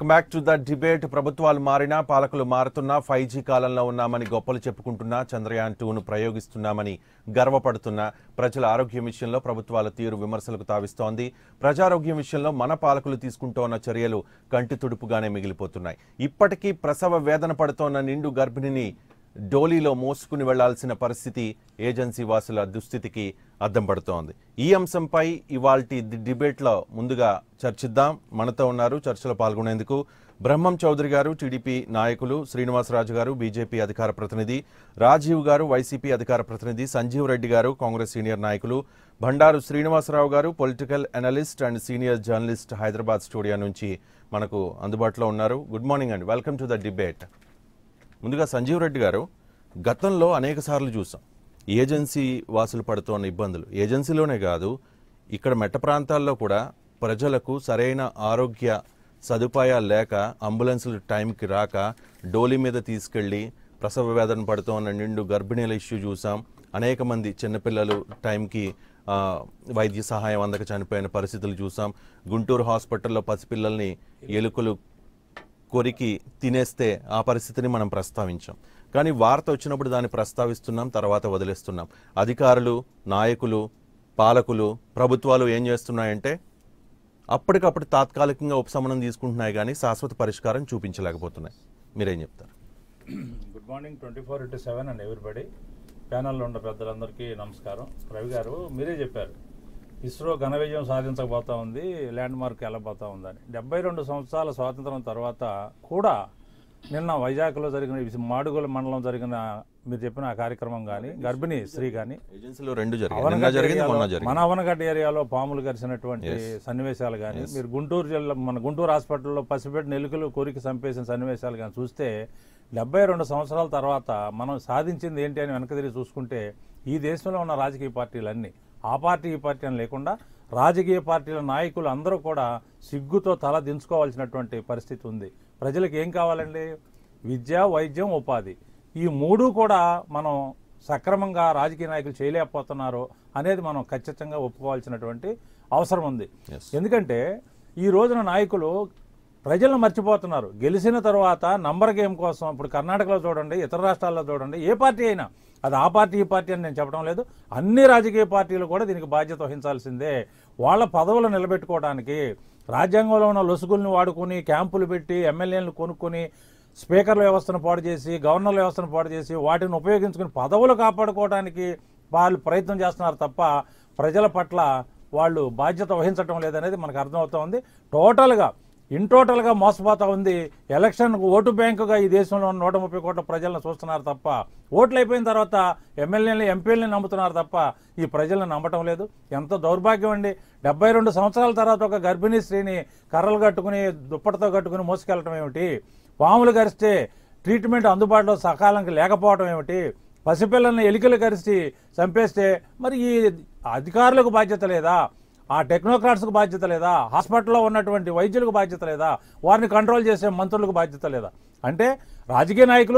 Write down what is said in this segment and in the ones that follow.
Welcome back to the debate ప్రభుత్వాలు మారినా పాలకులు మారుతున్నా ఫైవ్ జీ కాలంలో ఉన్నామని గొప్పలు చెప్పుకుంటున్నా చంద్రయాన్ టూను ప్రయోగిస్తున్నామని గర్వపడుతున్నా ప్రజల ఆరోగ్యం విషయంలో ప్రభుత్వాల తీరు విమర్శలకు తావిస్తోంది ప్రజారోగ్యం విషయంలో మన పాలకులు తీసుకుంటోన్న చర్యలు కంటి తుడుపుగానే మిగిలిపోతున్నాయి ఇప్పటికీ ప్రసవ వేదన పడుతోన్న నిండు గర్భిణిని డోలీలో మోసుకుని వెళ్లాల్సిన పరిస్థితి ఏజెన్సీ వాసుల దుస్థితికి అద్దం పడుతోంది ఈ అంశంపై ఇవాల్టి ది డిబేట్లో ముందుగా చర్చిద్దాం మనతో ఉన్నారు చర్చలో పాల్గొనేందుకు బ్రహ్మం చౌదరి గారు టీడీపీ నాయకులు శ్రీనివాసరాజు గారు బీజేపీ అధికార ప్రతినిధి రాజీవ్ గారు వైసీపీ అధికార ప్రతినిధి సంజీవ్ రెడ్డి గారు కాంగ్రెస్ సీనియర్ నాయకులు బండారు శ్రీనివాసరావు గారు political analyst and senior journalist Hyderabad studio నుంచి మనకు అందుబాటులో ఉన్నారు గుడ్ మార్నింగ్ అండి వెల్కమ్ టు ద డిబేట్ ముందుగా సంజీవ్ రెడ్డి గారు గతంలో అనేక సార్లు చూసాం ఏజెన్సీ వాసులు పడుతున్న ఇబ్బందులు ఏజెన్సీలోనే కాదు ఇక్కడ మెట్ట ప్రాంతాల్లో కూడా ప్రజలకు సరైన ఆరోగ్య సదుపాయాలు లేక అంబులెన్సులు టైంకి రాక డోలీ మీద తీసుకెళ్ళి ప్రసవ వేదన పడుతున్న నిండు గర్భిణీల ఇష్యూ చూసాం అనేక మంది చిన్నపిల్లలు టైంకి ఆ, వైద్య సహాయం అందక చనిపోయిన పరిస్థితులు చూసాం గుంటూరు హాస్పిటల్లో పసిపిల్లల్ని ఎలుకలు కొరికి తినేస్తే ఆ పరిస్థితిని మనం ప్రస్తావించాం కానీ వార్త వచ్చినప్పుడు దాన్ని ప్రస్తావిస్తున్నాం తర్వాత వదిలేస్తున్నాం అధికారులు నాయకులు పాలకులు ప్రభుత్వాలు ఏం చేస్తున్నాయంటే అప్పటికప్పుడు తాత్కాలికంగా ఉపశమనం తీసుకుంటున్నాయి కానీ శాశ్వత పరిష్కారం చూపించలేకపోతున్నాయి మీరేం చెప్తారు good morning twenty four into seven and everybody ప్యానల్లో ఉన్న పెద్దలందరికీ నమస్కారం రవి గారు మీరే చెప్పారు ఇస్రో ఘన విజయం సాధించకపోతా ఉంది ల్యాండ్ మార్క్ వెళ్ళబోతా ఉందని డెబ్బై రెండు సంవత్సరాల స్వాతంత్రం తర్వాత కూడా నిన్న వైజాగ్లో జరిగిన ఈ మాడుగుల మండలం జరిగిన మీరు చెప్పిన ఆ కార్యక్రమం కానీ గర్భిణీ స్త్రీ కానీ ఏజెన్సీలో రెండు జరిగింది నిన్న అవనగడ్డ జరిగింది మొన్న ఏరియాలో- జరిగింది మన అవనగడ్డ ఏరియాలో పాములు గరిచినటువంటి సన్నివేశాలు కానీ మీరు గుంటూరు జిల్లా మన గుంటూరు హాస్పిటల్లో పసిపెట్టి నెలుకలు కోరిక చంపేసిన సన్నివేశాలు కానీ చూస్తే డెబ్బై రెండు సంవత్సరాల తర్వాత మనం సాధించింది ఏంటి అని వెనక తిరిగి చూసుకుంటే ఈ దేశంలో ఉన్న రాజకీయ పార్టీలన్నీ ఆ పార్టీ ఈ పార్టీ అని లేకుండా రాజకీయ పార్టీల నాయకులు అందరూ కూడా సిగ్గుతో తల దించుకోవాల్సినటువంటి పరిస్థితి ఉంది ప్రజలకు ఏం కావాలండి విద్య వైద్యం ఉపాధి ఈ మూడు కూడా మనం సక్రమంగా రాజకీయ నాయకులు చేయలేకపోతున్నారు అనేది మనం ఖచ్చితంగా ఒప్పుకోవాల్సినటువంటి అవసరం ఉంది Yes. ఎందుకంటే ఈ రోజున నాయకులు ప్రజలను మర్చిపోతున్నారు గెలిచిన తర్వాత నంబర్ గేమ్ కోసం ఇప్పుడు కర్ణాటకలో చూడండి ఇతర రాష్ట్రాల్లో చూడండి ఏ పార్టీ అయినా అది ఆ పార్టీ ఈ పార్టీ అని నేను చెప్పడం లేదు అన్ని రాజకీయ పార్టీలు కూడా దీనికి బాధ్యత వహించాల్సిందే వాళ్ళ పదవులు నిలబెట్టుకోవడానికి రాజ్యాంగంలో ఉన్న లొసుగుల్ని వాడుకొని క్యాంపులు పెట్టి ఎమ్మెల్యేలను కొనుక్కొని స్పీకర్ల వ్యవస్థను పాడు చేసి గవర్నర్ల వ్యవస్థను పాడు చేసి వాటిని ఉపయోగించుకుని పదవులు కాపాడుకోవడానికి వాళ్ళు ప్రయత్నం చేస్తున్నారు తప్ప ప్రజల పట్ల వాళ్ళు బాధ్యత వహించడం లేదనేది మనకు అర్థమవుతోంది టోటల్గా ఇన్ టోటల్గా మోసపోతా ఉంది ఎలక్షన్ ఓటు బ్యాంకుగా ఈ దేశంలో ఉన్న నూట ముప్పై కోట్ల ప్రజలను చూస్తున్నారు తప్ప ఓట్లు అయిపోయిన తర్వాత ఎమ్మెల్యేలు ఎంపీలని నమ్ముతున్నారు తప్ప ఈ ప్రజలను నమ్మటం లేదు ఎంత దౌర్భాగ్యం అండి డెబ్బై రెండు సంవత్సరాల తర్వాత ఒక గర్భిణీ స్త్రీని కర్రలు కట్టుకుని దుప్పటితో కట్టుకుని మోసుకెళ్ళటం ఏమిటి పాములు గరిస్తే ట్రీట్మెంట్ అందుబాటులో సకాలంకి లేకపోవడం ఏమిటి పసిపిల్లల్ని ఎలికలు కరిచి చంపేస్తే మరి ఈ అధికారులకు బాధ్యత లేదా ఆ టెక్నోక్రాట్స్కు బాధ్యత లేదా హాస్పిటల్లో ఉన్నటువంటి వైద్యులకు బాధ్యత లేదా వారిని కంట్రోల్ చేసే మంత్రులకు బాధ్యత లేదా అంటే రాజకీయ నాయకులు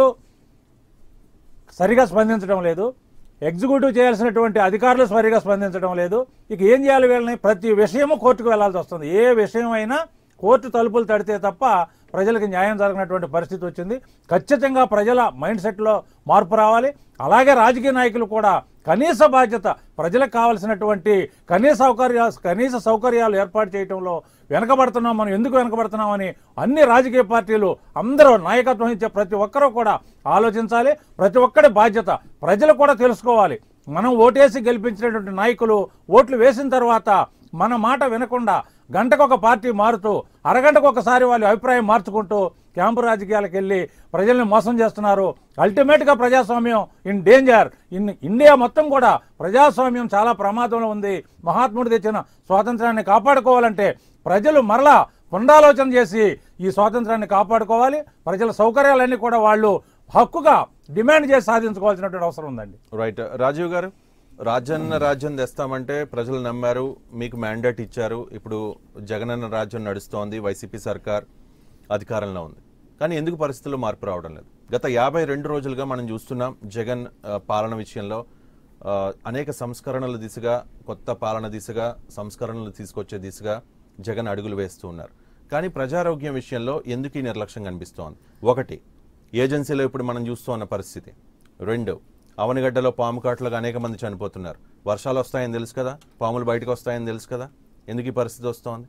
సరిగా స్పందించడం లేదు ఎగ్జిక్యూటివ్ చేయాల్సినటువంటి అధికారులు సరిగా స్పందించడం లేదు ఇక ఏం చేయాలి వీళ్ళని ప్రతి విషయము కోర్టుకు వెళ్లాల్సి వస్తుంది ఏ విషయం అయినా కోర్టు తలుపులు తడితే తప్ప ప్రజలకు న్యాయం జరగనటువంటి పరిస్థితి వచ్చింది ఖచ్చితంగా ప్రజల మైండ్ సెట్లో మార్పు రావాలి అలాగే రాజకీయ నాయకులు కూడా కనీస బాధ్యత ప్రజలకు కావాల్సినటువంటి కనీస సౌకర్యాలు కనీస సౌకర్యాలు ఏర్పాటు చేయడంలో వెనకబడుతున్నాం మనం ఎందుకు వెనకబడుతున్నామని అన్ని రాజకీయ పార్టీలు అందరూ నాయకత్వం వహించే ప్రతి ఒక్కరూ కూడా ఆలోచించాలి ప్రతి ఒక్కరి బాధ్యత ప్రజలు కూడా తెలుసుకోవాలి మనం ఓటేసి గెలిపించినటువంటి నాయకులు ఓట్లు వేసిన తర్వాత మన మాట వినకుండా గంటకు ఒక పార్టీ మారుతూ అరగంటకు ఒకసారి వాళ్ళ అభిప్రాయం మార్చుకుంటూ క్యాంపు రాజకీయాలకు వెళ్ళి ప్రజల్ని మోసం చేస్తున్నారు అల్టిమేట్గా ప్రజాస్వామ్యం ఇన్ డేంజర్ ఇన్ ఇండియా మొత్తం కూడా ప్రజాస్వామ్యం చాలా ప్రమాదంలో ఉంది మహాత్ముడు తెచ్చిన స్వాతంత్రాన్ని కాపాడుకోవాలంటే ప్రజలు మరలా పునరాలోచన చేసి ఈ స్వాతంత్రాన్ని కాపాడుకోవాలి ప్రజల సౌకర్యాలన్నీ కూడా వాళ్ళు హక్కుగా డిమాండ్ చేసి సాధించుకోవాల్సినటువంటి అవసరం ఉందండి రైట్ రాజీవ్ గారు రాజన్న రాజ్యం తెస్తామంటే ప్రజలు నమ్మారు మీకు మ్యాండేట్ ఇచ్చారు ఇప్పుడు జగనన్న రాజ్యం నడుస్తోంది వైసీపీ సర్కార్ అధికారంలో ఉంది కానీ ఎందుకు పరిస్థితుల్లో మార్పు రావడం లేదు గత యాభై రెండు రోజులుగా మనం చూస్తున్నాం జగన్ ఆ, పాలన విషయంలో ఆ, అనేక సంస్కరణల దిశగా కొత్త పాలన దిశగా సంస్కరణలు తీసుకొచ్చే దిశగా జగన్ అడుగులు వేస్తూ ఉన్నారు కానీ ప్రజారోగ్యం విషయంలో ఎందుకు ఈ నిర్లక్ష్యం కనిపిస్తోంది ఒకటి ఏజెన్సీలో ఇప్పుడు మనం చూస్తున్న పరిస్థితి రెండు అవనిగడ్డలో పాము కాట్లుగా అనేక మంది చనిపోతున్నారు వర్షాలు వస్తాయని తెలుసు కదా పాములు బయటకు వస్తాయని తెలుసు కదా ఎందుకు ఈ పరిస్థితి వస్తోంది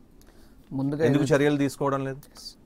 ముందుగా ఎందుకు చర్యలు తీసుకోవడం లేదు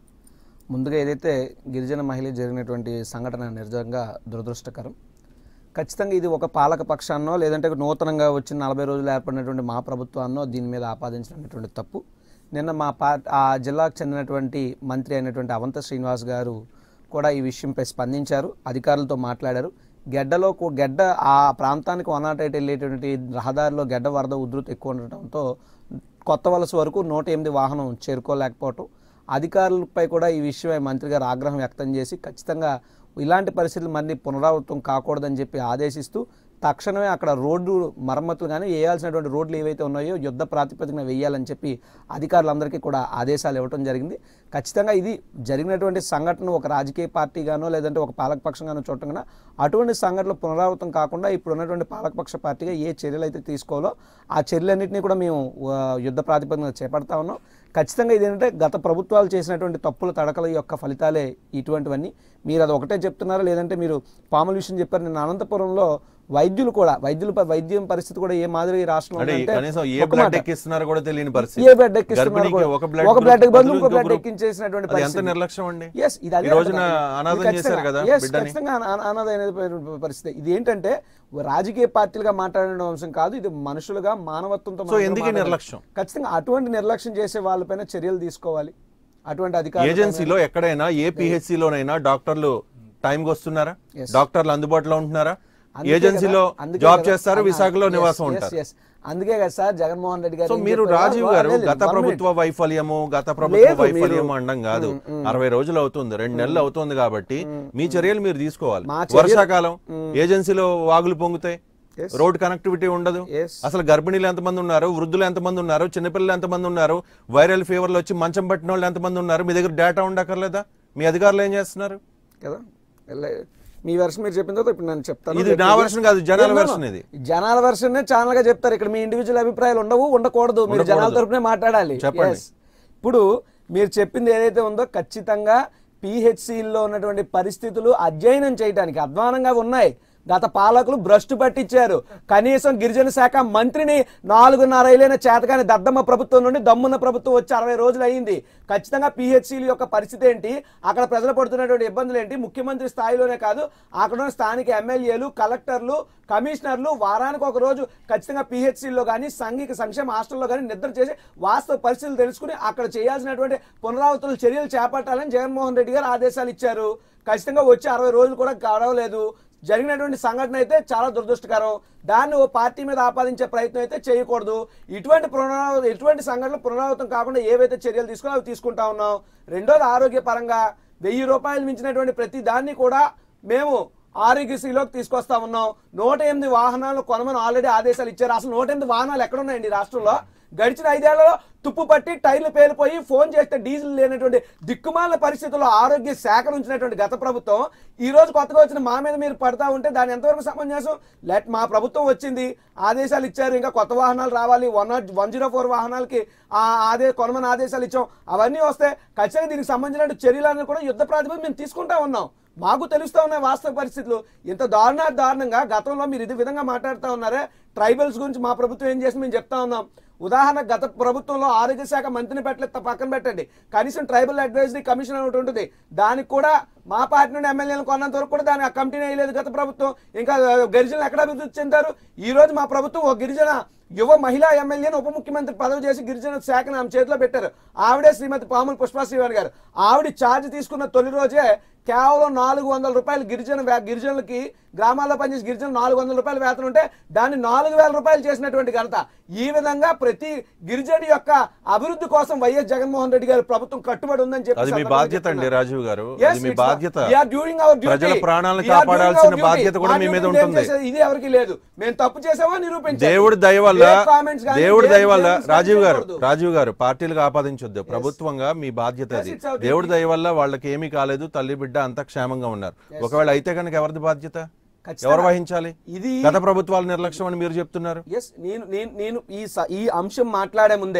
ముందుగా ఏదైతే గిరిజన మహిళ జరిగినటువంటి సంఘటన నిజంగా దురదృష్టకరం ఖచ్చితంగా ఇది ఒక పాలక పక్షాన్నో లేదంటే నూతనంగా వచ్చిన నలభై రోజులు ఏర్పడినటువంటి మా ప్రభుత్వాన్నో దీని మీద ఆపాదించినటువంటి తప్పు నిన్న మా పా ఆ జిల్లాకు చెందినటువంటి మంత్రి అయినటువంటి అవంత శ్రీనివాస్ గారు కూడా ఈ విషయంపై స్పందించారు అధికారులతో మాట్లాడారు గెడ్డలో కూ- గెడ్డ ఆ ప్రాంతానికి వన్ నాట్ ఎయిట్ వెళ్ళేటువంటి రహదారిలో గెడ్డ వరద ఉధృతి ఎక్కువ ఉండటంతో కొత్త వలస వరకు నూట ఎనిమిది వాహనం చేరుకోలేకపోవటం అధికారులపై కూడా ఈ విషయమై మంత్రి గారు ఆగ్రహం వ్యక్తం చేసి ఖచ్చితంగా ఇలాంటి పరిస్థితులు మళ్ళీ పునరావృతం కాకూడదని చెప్పి ఆదేశిస్తూ తక్షణమే అక్కడ రోడ్డు మరమ్మతులు కానీ వేయాల్సినటువంటి రోడ్లు ఏవైతే ఉన్నాయో యుద్ధ ప్రాతిపదికన వేయాలని చెప్పి అధికారులందరికీ కూడా ఆదేశాలు ఇవ్వడం జరిగింది ఖచ్చితంగా ఇది జరిగినటువంటి సంఘటన ఒక రాజకీయ పార్టీగానో లేదంటే ఒక పాలకపక్షంగానో చూడటం కన్నా అటువంటి సంఘటనలు పునరావృతం కాకుండా ఇప్పుడు ఉన్నటువంటి పాలకపక్ష పార్టీగా ఏ చర్యలు అయితే తీసుకోవాలో ఆ చర్యలన్నింటినీ కూడా మేము ఆ, యుద్ధ ప్రాతిపదికన చేపడతా ఉన్నాం ఖచ్చితంగా ఇదేంటంటే గత ప్రభుత్వాలు చేసినటువంటి తప్పుల తడకల యొక్క ఫలితాలే ఇటువంటివన్నీ మీరు అది ఒకటే చెప్తున్నారా లేదంటే మీరు పాముల విషయం చెప్పారు నేను అనంతపురంలో వైద్యులు కూడా వైద్యుల ప- వైద్యం పరిస్థితి కూడా ఏ మాదిరి ఈ రాష్ట్రంలో అంటే ఉందంటే కనీసం ఏ ఒక బ్లడ్ మాట. ఎక్కిస్తున్నారో కూడా తెలియని పరిస్థితి ఏ బ్లడ్ ఎక్కిస్తున్నారు గర్భిణీకి కూడా. ఒక బ్లడ్ ఒక బ్లడ్ బదులు బదులు ఇంకో బ్లడ్ ఇంకొకరు- ఎక్కించేసినటువంటి అది ఎంత పరిస్థితి. నిర్లక్ష్యం అండి Yes, ఇది అదే ఈ రోజున కదా. అనాథం ఇది చేశారు కదా ఖచ్చితంగా- yes, బిడ్డని ఖచ్చితంగా అనా- అనాథ అయిన పరిస్థితి ఇది ఏంటంటే రాజకీయ పార్టీలుగా మాట్లాడడం అంశం కాదు ఇది మనుషులుగా మానవత్వంతో సో మాత్రం ఎందుకు ఈ మాట్లాడాలి. నిర్లక్ష్యం? ఖచ్చితంగా అటువంటి నిర్లక్ష్యం చేసే వాళ్ళపైన చర్యలు తీసుకోవాలి అటువంటి అధికారులు ఏజెన్సీలో ఎక్కడైనా ఏ PHC లోనైనా డాక్టర్లు టైంకి వస్తున్నారా Yes. డాక్టర్లు అందుబాటులో ఉంటున్నారా అందుకే ఏజెన్సీలో కదా- అందుకే జాబ్ కదా- చేస్తారు అన్నా, విశాఖలో yes, నివాసం yes, ఉంటారు yes. అందుకే కదా సార్ జగన్మోహన్ రెడ్డి గారు సో ఏం మీరు చెప్పారు? రాజీవ్ గారు లేదు, గత one minute. ప్రభుత్వ వైఫల్యము గత ప్రభుత్వ లేదు, మీరు- వైఫల్యము అనడం కాదు అరవై రోజులు అవుతుంది రెండు నెలలు అవుతుంది కాబట్టి మీ చర్యలు మీరు తీసుకోవాలి మా చర్యలు- వర్షాకాలం ఏజెన్సీలో వాగులు పొంగుతాయి Yes. రోడ్ కనెక్టివిటీ ఉండదు Yes. అసలు గర్భిణీలు ఎంతమంది ఉన్నారు వృద్ధులు ఎంతమంది ఉన్నారు చిన్నపిల్లలు ఎంతమంది ఉన్నారు వైరల్ ఫీవర్లు వచ్చి మంచం పట్టిన వాళ్ళు ఎంతమంది ఉన్నారు మీ దగ్గర డేటా ఉండక్కర్లేదా మీ అధికారులు ఏం చేస్తున్నారు కదా వెళ్ళ- మీ వెర్షన్ మీరు చెప్పిన తర్వాత ఇప్పుడు నేను చెప్తాను ఇది నా version కాదు, జనాల version ఇది. జనాల వెర్షన్ ఛానల్ గా చెప్తారు ఇక్కడ మీ ఇండివిజువల్ అభిప్రాయాలు ఉండవు ఉండకూడదు మీరు జనాల ఉండకూడదు. తరపునే మాట్లాడాలి చెప్పండి. Yes. ఇప్పుడు మీరు చెప్పింది ఏదైతే ఉందో ఖచ్చితంగా పిహెచ్సిలో ఉన్నటువంటి పరిస్థితులు అధ్యయనం చేయడానికి అధ్వానంగా ఉన్నాయి గత పాలకులు భ్రష్టు పట్టించారు కనీసం గిరిజన శాఖ మంత్రిని నాలుగున్నర ఏళ్ళైన చేతకాని దద్దమ్మ ప్రభుత్వం నుండి దమ్మున్న ప్రభుత్వం వచ్చి అరవై రోజులు అయింది ఖచ్చితంగా పిహెచ్సిల యొక్క పరిస్థితి ఏంటి అక్కడ ప్రజలు పడుతున్నటువంటి ఇబ్బందులు ఏంటి ముఖ్యమంత్రి స్థాయిలోనే కాదు అక్కడ ఉన్న స్థానిక ఎమ్మెల్యేలు కలెక్టర్లు కమిషనర్లు వారానికి ఒక రోజు ఖచ్చితంగా పిహెచ్సిలో కానీ సంఘిక సంక్షేమ హాస్టల్లో కానీ నిద్ర చేసి వాస్తవ పరిస్థితులు తెలుసుకుని అక్కడ చేయాల్సినటువంటి పునరావృతుల చర్యలు చేపట్టాలని జగన్మోహన్ రెడ్డి గారు ఆదేశాలు ఇచ్చారు ఖచ్చితంగా వచ్చి అరవై రోజులు కూడా గడవలేదు జరిగినటువంటి సంఘటన అయితే చాలా దురదృష్టకరం దాన్ని ఓ పార్టీ మీద ఆపాదించే ప్రయత్నం అయితే చేయకూడదు ఇటువంటి పునరావ ఇటువంటి సంఘటనలు పునరావృతం కాకుండా ఏవైతే చర్యలు తీసుకోవాలో అవి తీసుకుంటా ఉన్నాం రెండోది ఆరోగ్యపరంగా వెయ్యి రూపాయలు మించినటువంటి ప్రతి దాన్ని కూడా మేము ఆరోగ్యశ్రీలోకి తీసుకొస్తా ఉన్నాం నూట ఎనిమిది వాహనాలు కొనమని ఆల్రెడీ ఆదేశాలు ఇచ్చారు అసలు నూట ఎనిమిది వాహనాలు ఎక్కడ ఉన్నాయండి ఈ రాష్ట్రంలో గడిచిన ఐదేళ్లలో తుప్పు పట్టి టైర్లు పేలిపోయి ఫోన్ చేస్తే డీజిల్ లేనటువంటి దిక్కుమాల పరిస్థితుల్లో ఆరోగ్య శాఖ ఉంచినటువంటి గత ప్రభుత్వం ఈ రోజు కొత్తగా వచ్చిన మా మీద మీరు పడతా ఉంటే దాని ఎంతవరకు సమంజసం లెట్ మా ప్రభుత్వం వచ్చింది ఆదేశాలు ఇచ్చారు ఇంకా కొత్త వాహనాలు రావాలి one naught one zero four వాహనాలకి ఆ ఆదే కొనమని ఆదేశాలు ఇచ్చాం అవన్నీ వస్తే ఖచ్చితంగా దీనికి సంబంధించిన చర్యలన్నీ కూడా యుద్ధ ప్రాతిపదిక మేము తీసుకుంటా ఉన్నాం మాకు తెలుస్తా ఉన్నాయి వాస్తవ పరిస్థితులు ఇంత దారుణ దారుణంగా గతంలో మీరు ఇది విధంగా మాట్లాడుతూ ఉన్నారే ట్రైబల్స్ గురించి మా ప్రభుత్వం ఏం చేసి మేము చెప్తా ఉన్నాం ఉదాహరణ గత ప్రభుత్వంలో ఆరోగ్య శాఖ మంత్రిని పెట్టలేదు పక్కన పెట్టండి కనీసం ట్రైబల్ అడ్వైజరీ కమిషన్ ఒకటి ఉంటుంది దానికి కూడా మా పార్టీ నుండి ఎమ్మెల్యేలు కొన్నంత వరకు కూడా దాని ఆ కమిటీని వేయలేదు గత ప్రభుత్వం ఇంకా గిరిజనులు ఎక్కడ అభివృద్ధి చెందారు ఈ రోజు మా ప్రభుత్వం ఒక గిరిజన యువ మహిళా ఎమ్మెల్యేని ఉప ముఖ్యమంత్రి పదవి చేసి గిరిజన శాఖను ఆమె చేతిలో పెట్టారు ఆవిడే శ్రీమతి పాముల పుష్పా శ్రీవాణి గారు ఆవిడ ఛార్జ్ తీసుకున్న తొలి రోజే కేవలం నాలుగు వందల రూపాయలు గిరిజన వే- గిరిజనులకి గ్రామాల్లో పనిచేసే గిరిజన నాలుగు వందల రూపాయలు వేతనం ఉంటే దాన్ని నాలుగు వేల రూపాయలు చేసినటువంటి ఘనత ఈ విధంగా ప్రతి గిరిజనుడి యొక్క అభివృద్ధి కోసం వైఎస్ జగన్మోహన్ రెడ్డి గారి ప్రభుత్వం కట్టుబడి ఉందని చెప్పి అది మీ సందర్భంగా బాధ్యత అండి చెప్తున్నా. రాజీవ్ గారు Yes, అది మీ it's బాధ్యత our- we are doing our duty. ప్రజల ప్రాణాలను We are doing కాపాడాల్సిన our duty. బాధ్యత కూడా మా మీ మీద duty ఏం ఉంటుంది. చేసేది? ఇది ఎవరికి లేదు మేము తప్పు చేసామో నిరూపించాలి దేవుడి దయ వల్ల Fake comments కానీ, దేవుడి fake దయ వల్ల claims కానీ రాజీవ్ గారు చేయకూడదు. రాజీవ్ గారు పార్టీలకు ఆపాదించొద్దు ప్రభుత్వంగా మీ బాధ్యత Yes, అది it's our duty. దేవుడి దయ వల్ల వాళ్ళకి ఏమీ కాలేదు తల్లి బిడ్డ అంతా క్షేమంగా ఉన్నారు ఒకవేళ అయితే కనుక ఎవరిది బాధ్యత ఖచ్చితంగా. ఎవరు వహించాలి ఇది గత ప్రభుత్వాల నిర్లక్ష్యం అని మీరు చెప్తున్నారు ఎస్ నేను నేను నేను ఈ స- ఈ అంశం మాట్లాడే ముందే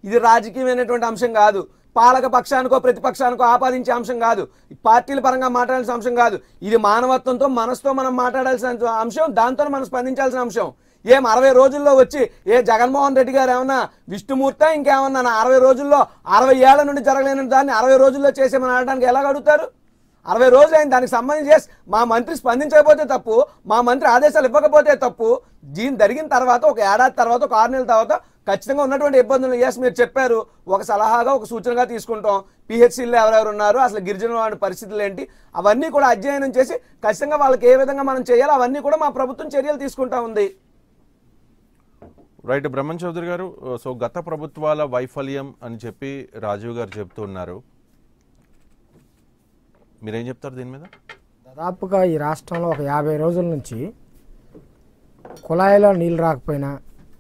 ఇది రాజకీయమైనటువంటి అంశం కాదు పాలక పక్షానికో ప్రతిపక్షానికో ఆపాదించే అంశం కాదు ఈ పార్టీల పరంగా మాట్లాడాల్సిన అంశం కాదు ఇది మానవత్వంతో మనసుతో మనం మాట్లాడాల్సిన అంశం దాంతో మనం స్పందించాల్సిన అంశం ఏం అరవై రోజుల్లో వచ్చి ఏ జగన్మోహన్ రెడ్డి గారు ఏమన్నా విష్ణుమూర్త ఇంకేమన్నా నా అరవై రోజుల్లో అరవై ఏళ్ల నుండి జరగలేని దాన్ని అరవై రోజుల్లో చేసేమని అనడానికి ఎలా అడుగుతారు అరవై రోజులు అయింది దానికి సంబంధించి yes, మా మంత్రి స్పందించకపోతే తప్పు మా మంత్రి ఆదేశాలు ఇవ్వకపోతే తప్పు దీని జరిగిన తర్వాత ఒక ఏడాది తర్వాత ఒక ఆరు నెలల తర్వాత ఖచ్చితంగా ఉన్నటువంటి ఇబ్బందులు ఎస్ మీరు చెప్పారు ఒక సలహాగా ఒక సూచనగా తీసుకుంటాం పిహెచ్సిలో ఎవరెవరు ఉన్నారు అసలు గిరిజనుల వాడి పరిస్థితులు ఏంటి అవన్నీ కూడా అధ్యయనం చేసి ఖచ్చితంగా వాళ్ళకి ఏ విధంగా మనం చేయాలో అవన్నీ కూడా మా ప్రభుత్వం చర్యలు తీసుకుంటా ఉంది రైట్ బ్రహ్మణ్ చౌదరి గారు సో గత ప్రభుత్వాల వైఫల్యం అని చెప్పి రాజీవ్ గారు చెప్తున్నారు మీరేం చెప్తారు దీని మీద దాదాపుగా ఈ రాష్ట్రంలో ఒక యాభై రోజుల నుంచి కుళాయిలో నీళ్ళు రాకపోయినా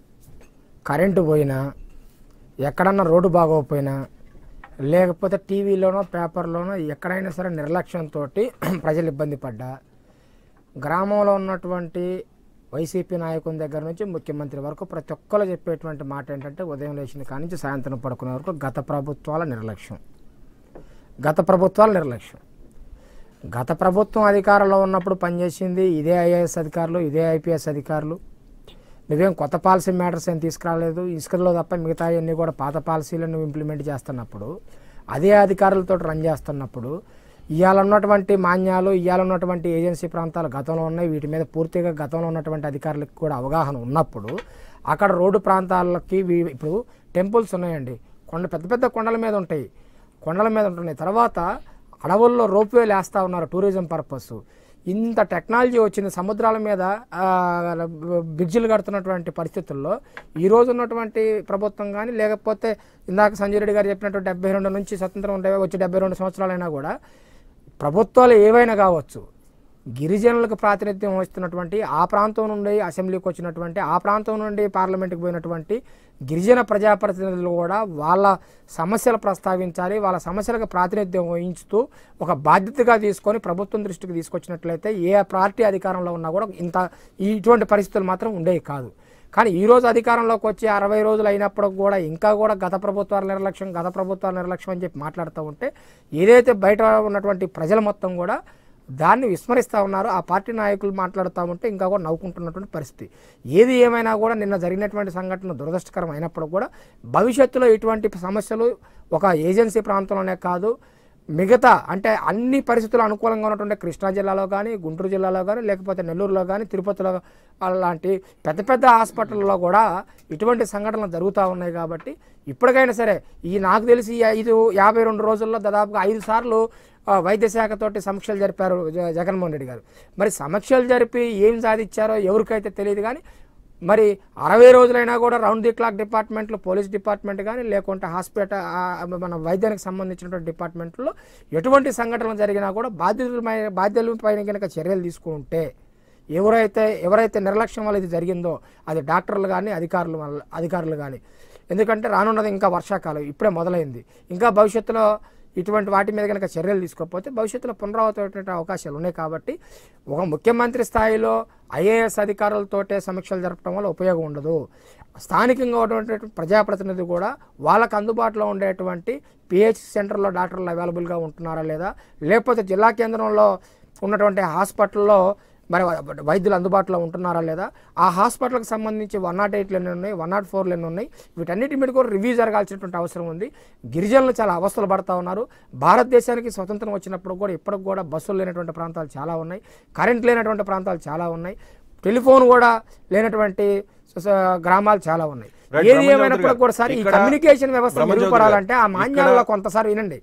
కరెంటు పోయినా ఎక్కడన్నా రోడ్డు బాగోకపోయినా లేకపోతే టీవీలోనో పేపర్లోనో ఎక్కడైనా సరే నిర్లక్ష్యంతో ప్రజలు ఇబ్బంది పడ్డా గ్రామంలో ఉన్నటువంటి వైసీపీ నాయకుని దగ్గర నుంచి ముఖ్యమంత్రి వరకు ప్రతి ఒక్కరు చెప్పేటువంటి మాట ఏంటంటే ఉదయం లేచిన కాడి నుంచి సాయంత్రం పడుకునే వరకు గత ప్రభుత్వాల నిర్లక్ష్యం గత ప్రభుత్వాల నిర్లక్ష్యం గత ప్రభుత్వం అధికారంలో ఉన్నప్పుడు పనిచేసింది ఇదే ఐఏఎస్ అధికారులు ఇదే ఐపీఎస్ అధికారులు నువ్వేం కొత్త పాలసీ మ్యాటర్స్ ఏం తీసుకురాలేదు ఇసుకలో తప్ప మిగతా అన్నీ కూడా పాత పాలసీలను నువ్వు ఇంప్లిమెంట్ చేస్తున్నప్పుడు అదే అధికారులతో రన్ చేస్తున్నప్పుడు ఇవాళ ఉన్నటువంటి మాన్యాలు ఇవాళ ఉన్నటువంటి ఏజెన్సీ ప్రాంతాలు గతంలో ఉన్నాయి వీటి మీద పూర్తిగా గతంలో ఉన్నటువంటి అధికారులకు కూడా అవగాహన ఉన్నప్పుడు అక్కడ రోడ్డు ప్రాంతాలకి వీ- ఇప్పుడు టెంపుల్స్ ఉన్నాయండి కొండ పెద్ద పెద్ద కొండల మీద ఉంటాయి కొండల మీద ఉంటున్నాయి తర్వాత అడవుల్లో రోప్వేలు వేస్తూ ఉన్నారు టూరిజం పర్పస్ ఇంత టెక్నాలజీ వచ్చింది సముద్రాల మీద ఆ, బ్రిడ్జిలు కడుతున్నటువంటి పరిస్థితుల్లో ఈ రోజు ఉన్నటువంటి ప్రభుత్వం కానీ లేకపోతే ఇందాక సంజయ్ రెడ్డి గారు చెప్పినట్టు డెబ్బై రెండు నుంచి స్వతంత్రం ఉండే వచ్చి డెబ్బై రెండు సంవత్సరాలైనా కూడా ప్రభుత్వాలు ఏవైనా కావచ్చు గిరిజనులకు ప్రాతినిధ్యం వహిస్తున్నటువంటి ఆ ప్రాంతం నుండి అసెంబ్లీకి వచ్చినటువంటి ఆ ప్రాంతం నుండి పార్లమెంట్కి పోయినటువంటి గిరిజన ప్రజాప్రతినిధులు కూడా వాళ్ళ సమస్యలు ప్రస్తావించాలి వాళ్ళ సమస్యలకు ప్రాతినిధ్యం వహించుతూ ఒక బాధ్యతగా తీసుకొని ప్రభుత్వం దృష్టికి తీసుకొచ్చినట్లయితే ఏ పార్టీ అధికారంలో ఉన్నా కూడా ఇంత ఈ- ఇటువంటి పరిస్థితులు మాత్రం ఉండేవి కాదు కానీ ఈ రోజు అధికారంలోకి వచ్చి అరవై రోజులు అయినప్పుడు కూడా ఇంకా కూడా గత ప్రభుత్వాల నిర్లక్ష్యం గత ప్రభుత్వాల నిర్లక్ష్యం అని చెప్పి మాట్లాడుతూ ఉంటే ఏదైతే బయట ఉన్నటువంటి ప్రజలు మొత్తం కూడా దాన్ని విస్మరిస్తూ ఉన్నారు ఆ పార్టీ నాయకులు మాట్లాడుతూ ఉంటే ఇంకా కూడా నవ్వుకుంటున్నటువంటి పరిస్థితి ఏది ఏమైనా కూడా నిన్న జరిగినటువంటి సంఘటన దురదృష్టకరం అయినప్పుడు కూడా భవిష్యత్తులో ఇటువంటి సమస్యలు ఒక ఏజెన్సీ ప్రాంతంలోనే కాదు మిగతా అంటే అన్ని పరిస్థితులు అనుకూలంగా ఉన్నటువంటి కృష్ణా జిల్లాలో కానీ గుంటూరు జిల్లాలో కానీ లేకపోతే నెల్లూరులో కానీ తిరుపతిలో అలాంటి పెద్ద పెద్ద హాస్పిటల్లో కూడా ఇటువంటి సంఘటనలు జరుగుతూ ఉన్నాయి కాబట్టి ఇప్పటికైనా సరే ఈ నాకు తెలిసి ఈ ఐదు యాభై రెండు రోజుల్లో దాదాపుగా ఐదు సార్లు ఆ, వైద్య శాఖతోటి సమీక్షలు జరిపారు జ- జగన్మోహన్ రెడ్డి గారు మరి సమీక్షలు జరిపి ఏం సాధించారో ఎవరికైతే తెలియదు కానీ మరి అరవై రోజులైనా కూడా రౌండ్ ది క్లాక్ డిపార్ట్మెంట్లో పోలీస్ డిపార్ట్మెంట్ కానీ లేకుంటే హాస్పిటల్ మన వైద్యానికి సంబంధించినటువంటి డిపార్ట్మెంట్లో ఎటువంటి సంఘటనలు జరిగినా కూడా బాధ్యతలపై బాధ్యులపైన కనుక చర్యలు తీసుకుంటే ఎవరైతే ఎవరైతే నిర్లక్ష్యం వల్ల ఇది జరిగిందో అది డాక్టర్లు కానీ అధికారులు వల్ల అధికారులు కానీ ఎందుకంటే రానున్నది ఇంకా వర్షాకాలం ఇప్పుడే మొదలైంది ఇంకా భవిష్యత్తులో ఇటువంటి వాటి మీద కనుక చర్యలు తీసుకోకపోతే భవిష్యత్తులో పునరావృతమైనటువంటి అవకాశాలు ఉన్నాయి కాబట్టి ఒక ముఖ్యమంత్రి స్థాయిలో ఐఏఎస్ అధికారులతోటే సమీక్షలు జరపడం వల్ల ఉపయోగం ఉండదు స్థానికంగా ఉన్నటువంటి ప్రజాప్రతినిధి కూడా వాళ్ళకు అందుబాటులో ఉండేటువంటి పిహెచ్ సెంటర్లో డాక్టర్లు అవైలబుల్గా ఉంటున్నారా లేదా లేకపోతే జిల్లా కేంద్రంలో ఉన్నటువంటి హాస్పిటల్లో మరి వైద్యులు అందుబాటులో ఉంటున్నారా లేదా ఆ హాస్పిటల్కి సంబంధించి వన్ నాట్ ఎయిట్లు ఎన్ని ఉన్నాయి వన్ నాట్ ఫోర్లు ఎన్ని ఉన్నాయి వీటన్నిటి మీద కూడా రివ్యూ జరగాల్సినటువంటి అవసరం ఉంది గిరిజనులు చాలా అవస్థలు పడతా ఉన్నారు భారతదేశానికి స్వతంత్రం వచ్చినప్పుడు కూడా ఇప్పటికి కూడా బస్సులు లేనటువంటి ప్రాంతాలు చాలా ఉన్నాయి కరెంట్ లేనటువంటి ప్రాంతాలు చాలా ఉన్నాయి టెలిఫోన్ కూడా లేనటువంటి సొస- గ్రామాలు చాలా ఉన్నాయి Right, ఏది బ్రహ్మచౌదరి ఏమైనప్పుడు గారు. కూడా సార్ ఈ ఇక్కడ కమ్యూనికేషన్ వ్యవస్థ బ్రహ్మచౌదరి మెరుగుపడాలంటే ఆ గారు. మాన్యాల్లో ఇక్కడ- కొంతసారి వినండి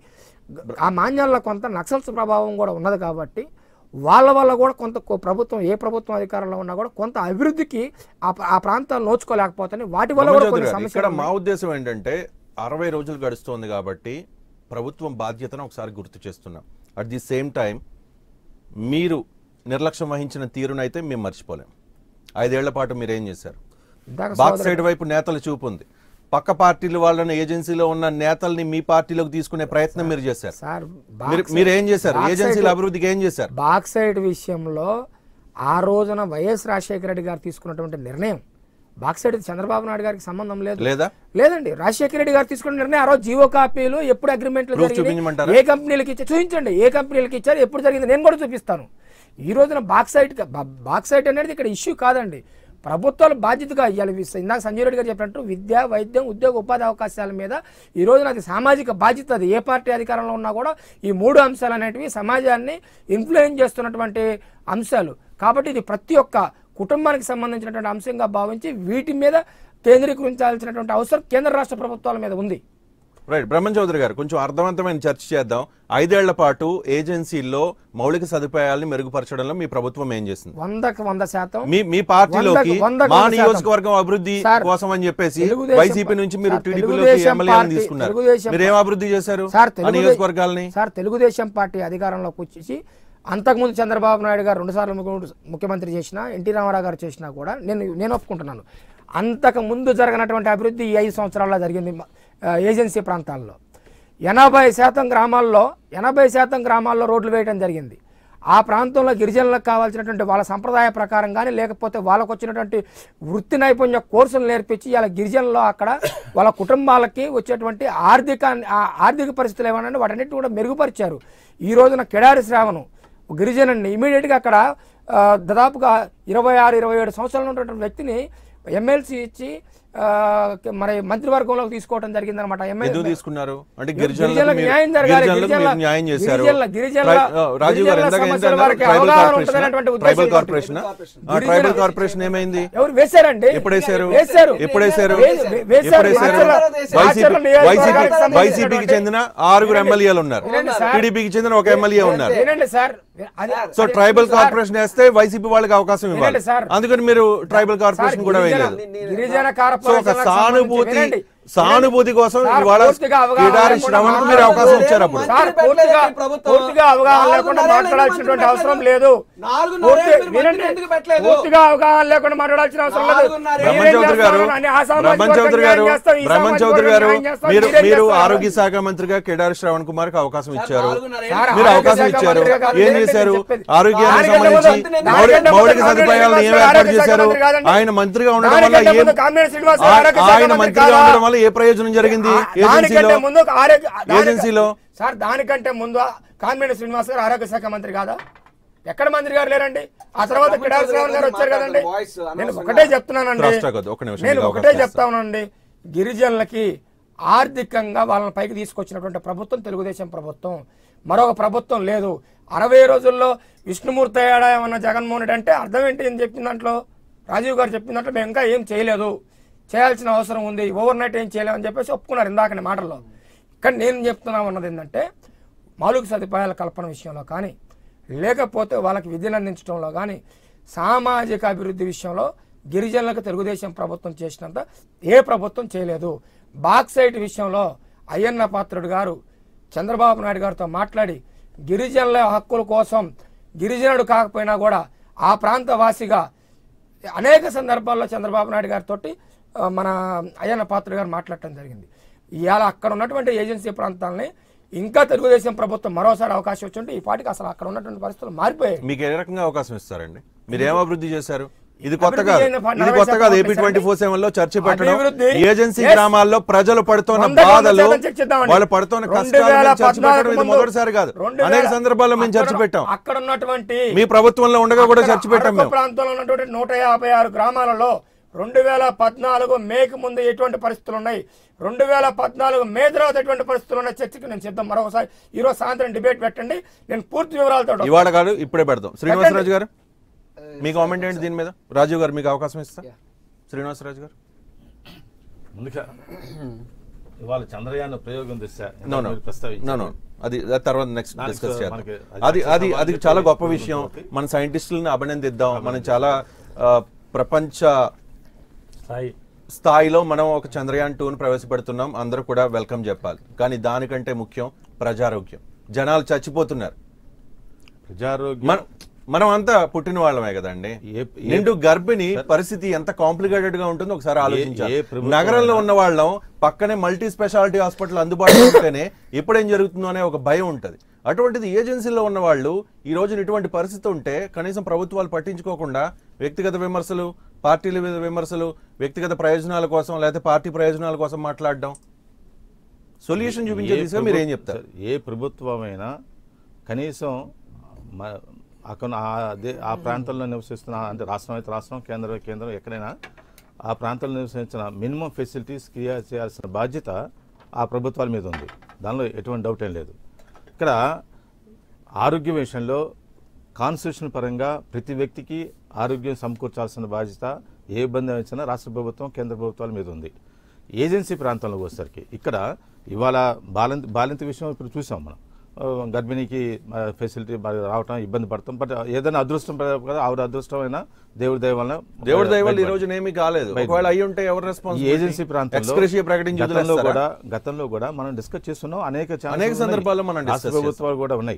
ఆ మాన్యాల్లో కొంత నక్సల్స్ ప్రభావం కూడా ఉన్నది కాబట్టి వాళ్ళ వల్ల కూడా కొంత కో- ప్రభుత్వం ఏ ప్రభుత్వం అధికారంలో ఉన్నా కూడా కొంత అభివృద్ధికి ఆ ప్ర- ఆ ప్రాంతాలు నోచుకోలేకపోతే వాటి వల్ల కూడా బ్రహ్మచౌదరి కొన్ని గారు, ఇక్కడ సమస్యలు మా ఉద్దేశం ఏంటంటే అరవై రోజులు గడుస్తోంది కాబట్టి ప్రభుత్వం బాధ్యతను ఒకసారి గుర్తు చేస్తున్నాం అట్ ది సేమ్ టైం మీరు నిర్లక్ష్యం వహించిన తీరునైతే మేము మర్చిపోలేం ఐదేళ్ల పాటు మీరు ఏం చేశారు ఇందాక బాక్ సైడ్ వైపు నేతల చూపు ఉంది పక్క పార్టీల వాళ్ళని ఏజెన్సీలో ఉన్న నేతల్ని మీ పార్టీలోకి తీసుకునే ప్రయత్నం మీరు చేశారు సార్ మీరు మీరు ఏం చేశారు బాక్సైట్- ఏజెన్సీల అభివృద్ధికి ఏం చేశారు బాక్సైడ్ విషయంలో ఆ రోజున వైఎస్ రాజశేఖర రెడ్డి గారు తీసుకున్నటువంటి నిర్ణయం బాక్సైడ్ చంద్రబాబు నాయుడు గారికి సంబంధం లేదు లేదా లేదండి రాజశేఖర రెడ్డి గారు తీసుకున్న నిర్ణయం ఆ రోజు జీవో కాపీలు ఎప్పుడు అగ్రిమెంట్లు Proof జరిగినాయి, చూపించమంటారా? ఏ కంపెనీలకి ఇచ్చారు చూపించండి ఏ కంపెనీలకి ఇచ్చారు ఎప్పుడు జరిగింది నేను కూడా చూపిస్తాను ఈ రోజున బాక్సైట్ బాక్సైట్ అనేది ఇక్కడ ఇష్యూ కాదండి ప్రభుత్వాలు బాధ్యతగా ఇవ్వాలి ఇందాక సంజయ్ రెడ్డి గారు చెప్పినట్టు విద్య వైద్యం ఉద్యోగ ఉపాధి అవకాశాల మీద ఈ రోజున అది సామాజిక బాధ్యత అది ఏ పార్టీ అధికారంలో ఉన్నా కూడా ఈ మూడు అంశాలు అనేటివి సమాజాన్ని ఇన్ఫ్లుయెన్స్ చేస్తున్నటువంటి అంశాలు కాబట్టి ఇది ప్రతి ఒక్క కుటుంబానికి సంబంధించినటువంటి అంశంగా భావించి వీటి మీద కేంద్రీకరించాల్సినటువంటి అవసరం కేంద్ర రాష్ట్ర ప్రభుత్వాల మీద ఉంది రైట్ బ్రహ్మం చౌదరి గారు కొంచెం అర్థవంతమైన చర్చ చేద్దాం ఐదేళ్ల పాటు ఏజెన్సీల్లో మౌలిక సదుపాయాలను మెరుగుపరచడంలో మీ ప్రభుత్వం ఏం చేసింది వందకు వంద శాతం మీ మీ పార్టీలోకి వందకు- వందకు మా వంద శాతం. నియోజకవర్గం అభివృద్ధి సార్, కోసం అని చెప్పేసి తెలుగుదేశం వైసీపీ నుంచి మీరు సార్, టీడీపీలోకి తెలుగుదేశం ఎమ్మెల్యేలను పార్టీ- తీసుకున్నారు తెలుగుదేశం మీరు ఏం అభివృద్ధి చేశారు సార్ ఆ తెలుగుదే- నియోజకవర్గాల్ని సార్ తెలుగుదేశం పార్టీ అధికారంలోకి వచ్చేసి అంతకుముందు చంద్రబాబు నాయుడు గారు రెండుసార్లు ముఖ్య- ముఖ్యమంత్రి చేసిన ఎన్టీ రామారావు గారు చేసినా కూడా నేను నేను ఒప్పుకుంటున్నాను అంతకు ముందు జరగనటువంటి అభివృద్ధి ఈ ఐదు సంవత్సరాల్లో జరిగింది ఆ, ఏజెన్సీ ప్రాంతాల్లో ఎనభై శాతం గ్రామాల్లో ఎనభై శాతం గ్రామాల్లో రోడ్లు వేయడం జరిగింది ఆ ప్రాంతంలో గిరిజనులకు కావాల్సినటువంటి వాళ్ళ సంప్రదాయ ప్రకారం కానీ లేకపోతే వాళ్ళకు వచ్చినటువంటి వృత్తి నైపుణ్య కోర్సులు నేర్పించి ఇలా గిరిజనుల్లో అక్కడ వాళ్ళ కుటుంబాలకి వచ్చేటువంటి ఆర్థిక ఆ ఆర్థిక పరిస్థితులు ఏమన్నా వాటన్నిటిని కూడా మెరుగుపరిచారు ఈ రోజున కెడారి శ్రావణం గిరిజనుడిని ఇమీడియట్గా అక్కడ ఆ, దాదాపుగా ఇరవై ఆరు ఇరవై ఏడు సంవత్సరాలు ఉన్నటువంటి వ్యక్తిని ఎమ్మెల్సీ ఇచ్చి ఆ, మరి మంత్రివర్గంలోకి తీసుకోవడం జరిగిందనమాట ఎందుకు తీసుకున్నారు అంటే గిరిజనులకు గిరిజనులకు మీరు- న్యాయం జరగాలి గిరిజనులకు గిరిజనుల మీరు న్యాయం చేశారు గిరిజనుల గిరిజనుల ట్రై- ఆ, రాజీవ్ గారు గిరిజనుల ఎందాక ఎంత సమస్యల అన్నారు? వారికి ట్రైబల్ అవగాహన కార్పొరేషన్ ఉంటుందనేటువంటి ట్రైబల్ ఉద్దేశంతో. కార్పొరేషన్ ట్రైబల్ గిరిజనుల- కార్పొరేషన్ ఏమైంది ఎవరు వేశారండి ఎప్పుడు వేశారు వేశారు ఎప్పుడు వేశారు వే- వే- వేశారు. ఎప్పుడు వేశారు మాచర్ల- వైసీపీ మాచర్ల నియోజకవర్గానికి వైసీపీ సంబంధించినటువంటి- వైసీపీకి చెందిన ఆరుగురు ఎమ్మెల్యేలు ఉన్నారు వినండి సార్. టీడీపీకి చెందిన ఒక ఎమ్మెల్యే ఉన్నారు వినండి సార్ అది- సో అది- ట్రైబల్ సార్, కార్పొరేషన్ వేస్తే వైసీపీ వాళ్ళకి అవకాశం ఇవ్వాలి వినండి సార్. అందుకని మీరు ట్రైబల్ సార్, కార్పొరేషన్ కూడా గిరిజన- వేయలేదు గిరిజన సో ఒక కార్పొరేషన్లకు సానుభూతి సంబంధించి వినండి. సానుభూతి కోసం సార్, ఇవాళ పూర్తిగా అవగాహన కేదారి లేకుండా శ్రవణ్కు మీరు అవకాశం ఇచ్చారు అప్పుడు సార్ పూర్తిగా పూర్తిగా అవగాహన లేకుండా మాట్లాడాల్సినటువంటి అవసరం లేదు పూర్తి- వినండి. పూర్తిగా అవగాహన లేకుండా మాట్లాడాల్సిన అవసరం లేదు బ్రహ్మం మీరేం చౌదరి గారు చేస్తారు అని ఆ సామాజిక బ్రహ్మం వర్గం చౌదరి న్యాయం గారు చేస్తాం, ఈ బ్రహ్మం సామాజిక చౌదరి వర్గం గారు న్యాయం చేస్తాం, మీరు మీరేం మీరు చేస్తారు? ఆరోగ్య శాఖ మంత్రిగా కేదారి శ్రవణ్ కుమార్ కి అవకాశం ఇచ్చారు సార్, మీరు ఆరోగ్య అవకాశం శాఖ ఇచ్చారు మంత్రిగా కాదు, ఏం నేనంటే చేశారు చెప్పేది. ఆరోగ్యానికి దానికంటే సంబంధించి ముందు- మౌలిక దానికంటే మౌలిక ముందు సదుపాయాలను ఏం కాంగ్రెస్ ఏర్పాటు శాఖ చేశారు మంత్రి కాదండి. ఆయన మంత్రిగా ఉండడం వల్ల దానికంటే ఏం ముందు కామినేని శ్రీనివాస్ ఆ- ఆరోగ్య శాఖ ఆయన మంత్రి మంత్రిగా కాదా? ఉండడం వల్ల ఏ ప్రయోజనం జరిగింది దానికంటే ఏజెన్సీలో ముందు ఆరోగ్య దానిక- ఏజెన్సీలో? సార్ దానికంటే ముందు కామినేని శ్రీనివాస్ గారు ఆరోగ్య శాఖ మంత్రి కాదా ఎక్కడ మంత్రి గారు లేరండి ఆ తర్వాత కిడారి శ్రావణ్ గారు వచ్చారు కదండి నేను ఒకటే చెప్తున్నానండి క్రాస్ టాక్ వద్దు. ఒక్క నిమిషం, నేను మీకు ఒకటే అవకాశం చెప్తా ఉన్నానండి గిరిజనులకి ఆర్థికంగా వాళ్ళని పైకి తీసుకొచ్చినటువంటి ప్రభుత్వం తెలుగుదేశం ప్రభుత్వం మరొక ప్రభుత్వం లేదు అరవై రోజుల్లో విష్ణుమూర్తి అయ్యాడా ఏమన్నా జగన్మోహన్ రెడ్డి అంటే అర్థం ఏంటి అని చెప్పిన దాంట్లో రాజీవ్ గారు చెప్పిన దాంట్లో మేము ఇంకా ఏం చేయలేదు చేయాల్సిన అవసరం ఉంది ఓవర్ నైట్ ఏం చేయలేమని చెప్పేసి ఒప్పుకున్నారు ఇందాకనే మాటల్లో కానీ నేను చెప్తున్నా ఉన్నది ఏంటంటే మౌలిక సదుపాయాల కల్పన విషయంలో కానీ లేకపోతే వాళ్ళకి విద్యను అందించడంలో కానీ సామాజిక అభివృద్ధి విషయంలో గిరిజనులకు తెలుగుదేశం ప్రభుత్వం చేసినంత ఏ ప్రభుత్వం చేయలేదు బాక్సైట్ విషయంలో అయ్యన్న పాత్రుడు గారు చంద్రబాబు నాయుడు గారితో మాట్లాడి గిరిజనుల హక్కుల కోసం గిరిజనుడు కాకపోయినా కూడా ఆ ప్రాంత వాసిగా అనేక సందర్భాల్లో చంద్రబాబు నాయుడు గారితో మన అయ్యన్న పాత్రుడు గారు మాట్లాడటం జరిగింది ఇవాళ అక్కడ ఉన్నటువంటి ఏజెన్సీ ప్రాంతాలని ఇంకా తెలుగుదేశం ప్రభుత్వం మరోసారి అవకాశం వచ్చి ఉంటే ఈ పాటికి అసలు అక్కడ ఉన్నటువంటి పరిస్థితులు మారిపోయాయి మీకు ఏ రకంగా అవకాశం ఇస్తారండి మీరు ఏం అభివృద్ధి చేశారు ఇది కొత్త అభివృద్ధి కాదు చేయని ప- ఇది నలభై కొత్త శాతం కాదు ఏపీ పంపిస్తారండి. ట్వంటీ ఫోర్ సెవెన్ లో చర్చ పెట్టడం అభివృద్ధి, ఏజెన్సీ yes. గ్రామాల్లో ప్రజలు పడుతున్న వందకు వంద బాధలు శాతం చర్చిద్దామండి. వాళ్ళు పడుతున్న రెండు కష్టాల వేల మీద చర్చ పద్నాలుగు పెట్టడం ఇది ముందు మొదటిసారి కాదు రెండు అనేక వేల- సందర్భాల్లో మేము చర్చ అక్కడ- పెట్టాం అక్కడ ఉన్నటువంటి మీ ప్రభుత్వంలో ఉండగా కూడా అక్కడ చర్చ పెట్టాం అరకు మేము ప్రాంతంలో ఉన్నటువంటి నూట యాభై ఆరు గ్రామాలలో రెండు వేల పద్నాలుగు మేకు ముందు ఎటువంటి పరిస్థితులు ఉన్నాయి రెండు వేల పద్నాలుగు మే తర్వాత ఎటువంటి పరిస్థితులు ఉన్నాయి చర్చకి నేను సిద్ధం మరొకసారి ఈ రోజు సాయంత్రం డిబేట్ పెట్టండి నేను పూర్తి వివరాలతో ఇవాళ కాదు ఇప్పుడే పెడదాం శ్రీనివాసరాజు గారు మీ కామెంట్ ఏంటి దీని మీద రాజీవ్ గారు మీకు అవకాశం ఇస్తా శ్రీనివాసరాజు గారు ముందుగా ఇవాళ చంద్రయాన్ ప్రయోగం దిశ నో నో మీరు ప్రస్తావించారు. నో నో అది అది తర్వాత నెక్స్ట్ దానికి డిస్కస్ చేద్దాం మనకి అది అది అది చాలా గొప్ప చెప్పి విషయం ఉంటుంది. మన సైంటిస్టులను అభినందిద్దాం మనం చాలా ఆ, ప్రపంచ స్థాయి స్థాయిలో మనం ఒక చంద్రయాన్ టూను ప్రవేశపెడుతున్నాం అందరూ కూడా వెల్కమ్ చెప్పాలి కానీ దానికంటే ముఖ్యం ప్రజారోగ్యం జనాలు చచ్చిపోతున్నారు ప్రజారోగ్యం మనం మనం అంతా పుట్టిన వాళ్ళమే కదండి ఏ- ఏ- నిండు గర్భిణి పరిస్థితి ఎంత కాంప్లికేటెడ్ గా ఉంటుందో ఒకసారి ఆలోచించాలి ఏ ప్రభుత్వం నగరంలో అయినా- ఉన్న వాళ్ళం పక్కనే మల్టీ స్పెషాలిటీ హాస్పిటల్ అందుబాటులో ఉంటేనే ఎప్పుడేం జరుగుతుందో అనే ఒక భయం ఉంటది అటువంటిది ఏజెన్సీలో ఉన్న వాళ్ళు ఈ రోజున ఇటువంటి పరిస్థితి ఉంటే కనీసం ప్రభుత్వాలు పట్టించుకోకుండా వ్యక్తిగత విమర్శలు పార్టీల మీద విమర్శలు వ్యక్తిగత ప్రయోజనాల కోసం లేకపోతే పార్టీ ప్రయోజనాల కోసం మాట్లాడడం సొల్యూషన్ చూపించే ఏ దిశగా మీరు ఏం ప్రభు- చెప్తారు ఏ ప్రభుత్వమైనా కనీసం మ- అక్కడ ఆ- అదే ఆ ప్రాంతంలో నివసిస్తున్న అంటే రాష్ట్రం అయితే రాష్ట్రం కేంద్రం అయితే కేంద్రం ఎక్కడైనా ఆ ప్రాంతంలో నివసించిన మినిమం ఫెసిలిటీస్ క్రియేట్ చేయాల్సిన బాధ్యత ఆ ప్రభుత్వాల మీద ఉంది దానిలో ఎటువంటి డౌట్ ఏం లేదు ఇక్కడ ఆరోగ్య విషయంలో కాన్స్టిట్యూషన్ పరంగా ప్రతి వ్యక్తికి ఆరోగ్యం సమకూర్చాల్సిన బాధ్యత ఏ ఇబ్బంది వచ్చినా రాష్ట్ర ప్రభుత్వం కేంద్ర ప్రభుత్వాల మీద ఉంది ఏజెన్సీ ప్రాంతంలోకి వచ్చేసరికి ఇక్కడ ఇవాళ బాలింత బాలింత విషయం ఇప్పుడు చూసాం మనం ఆ, గర్భిణీకి ఫెసిలిటీ రావటం ఇబ్బంది పడతాం బట్ ఏదైనా అదృష్టం పడ- కదా ఆవిడ అదృష్టమైన దేవుడి దయ వలన దేవుడి దయ వల్ల ఈ బయటపడింది. రోజున ఏమీ కాలేదు బయట ఒకవేళ అయ్యి ఉంటే ఎవరు ఈ రెస్పాన్సిబిలిటీ ఏజెన్సీ ప్రాంతంలో ఎక్స్క్రేషియా ప్రకటించి గతంలో వదిలేస్తారా? కూడా గతంలో కూడా మనం డిస్కస్ చేస్తున్నాం అనేక ఛాన్సెస్ అనేక ఉన్నాయి. సందర్భాల్లో మనం రాష్ట్ర discuss ప్రభుత్వాలు కూడా ఉన్నాయి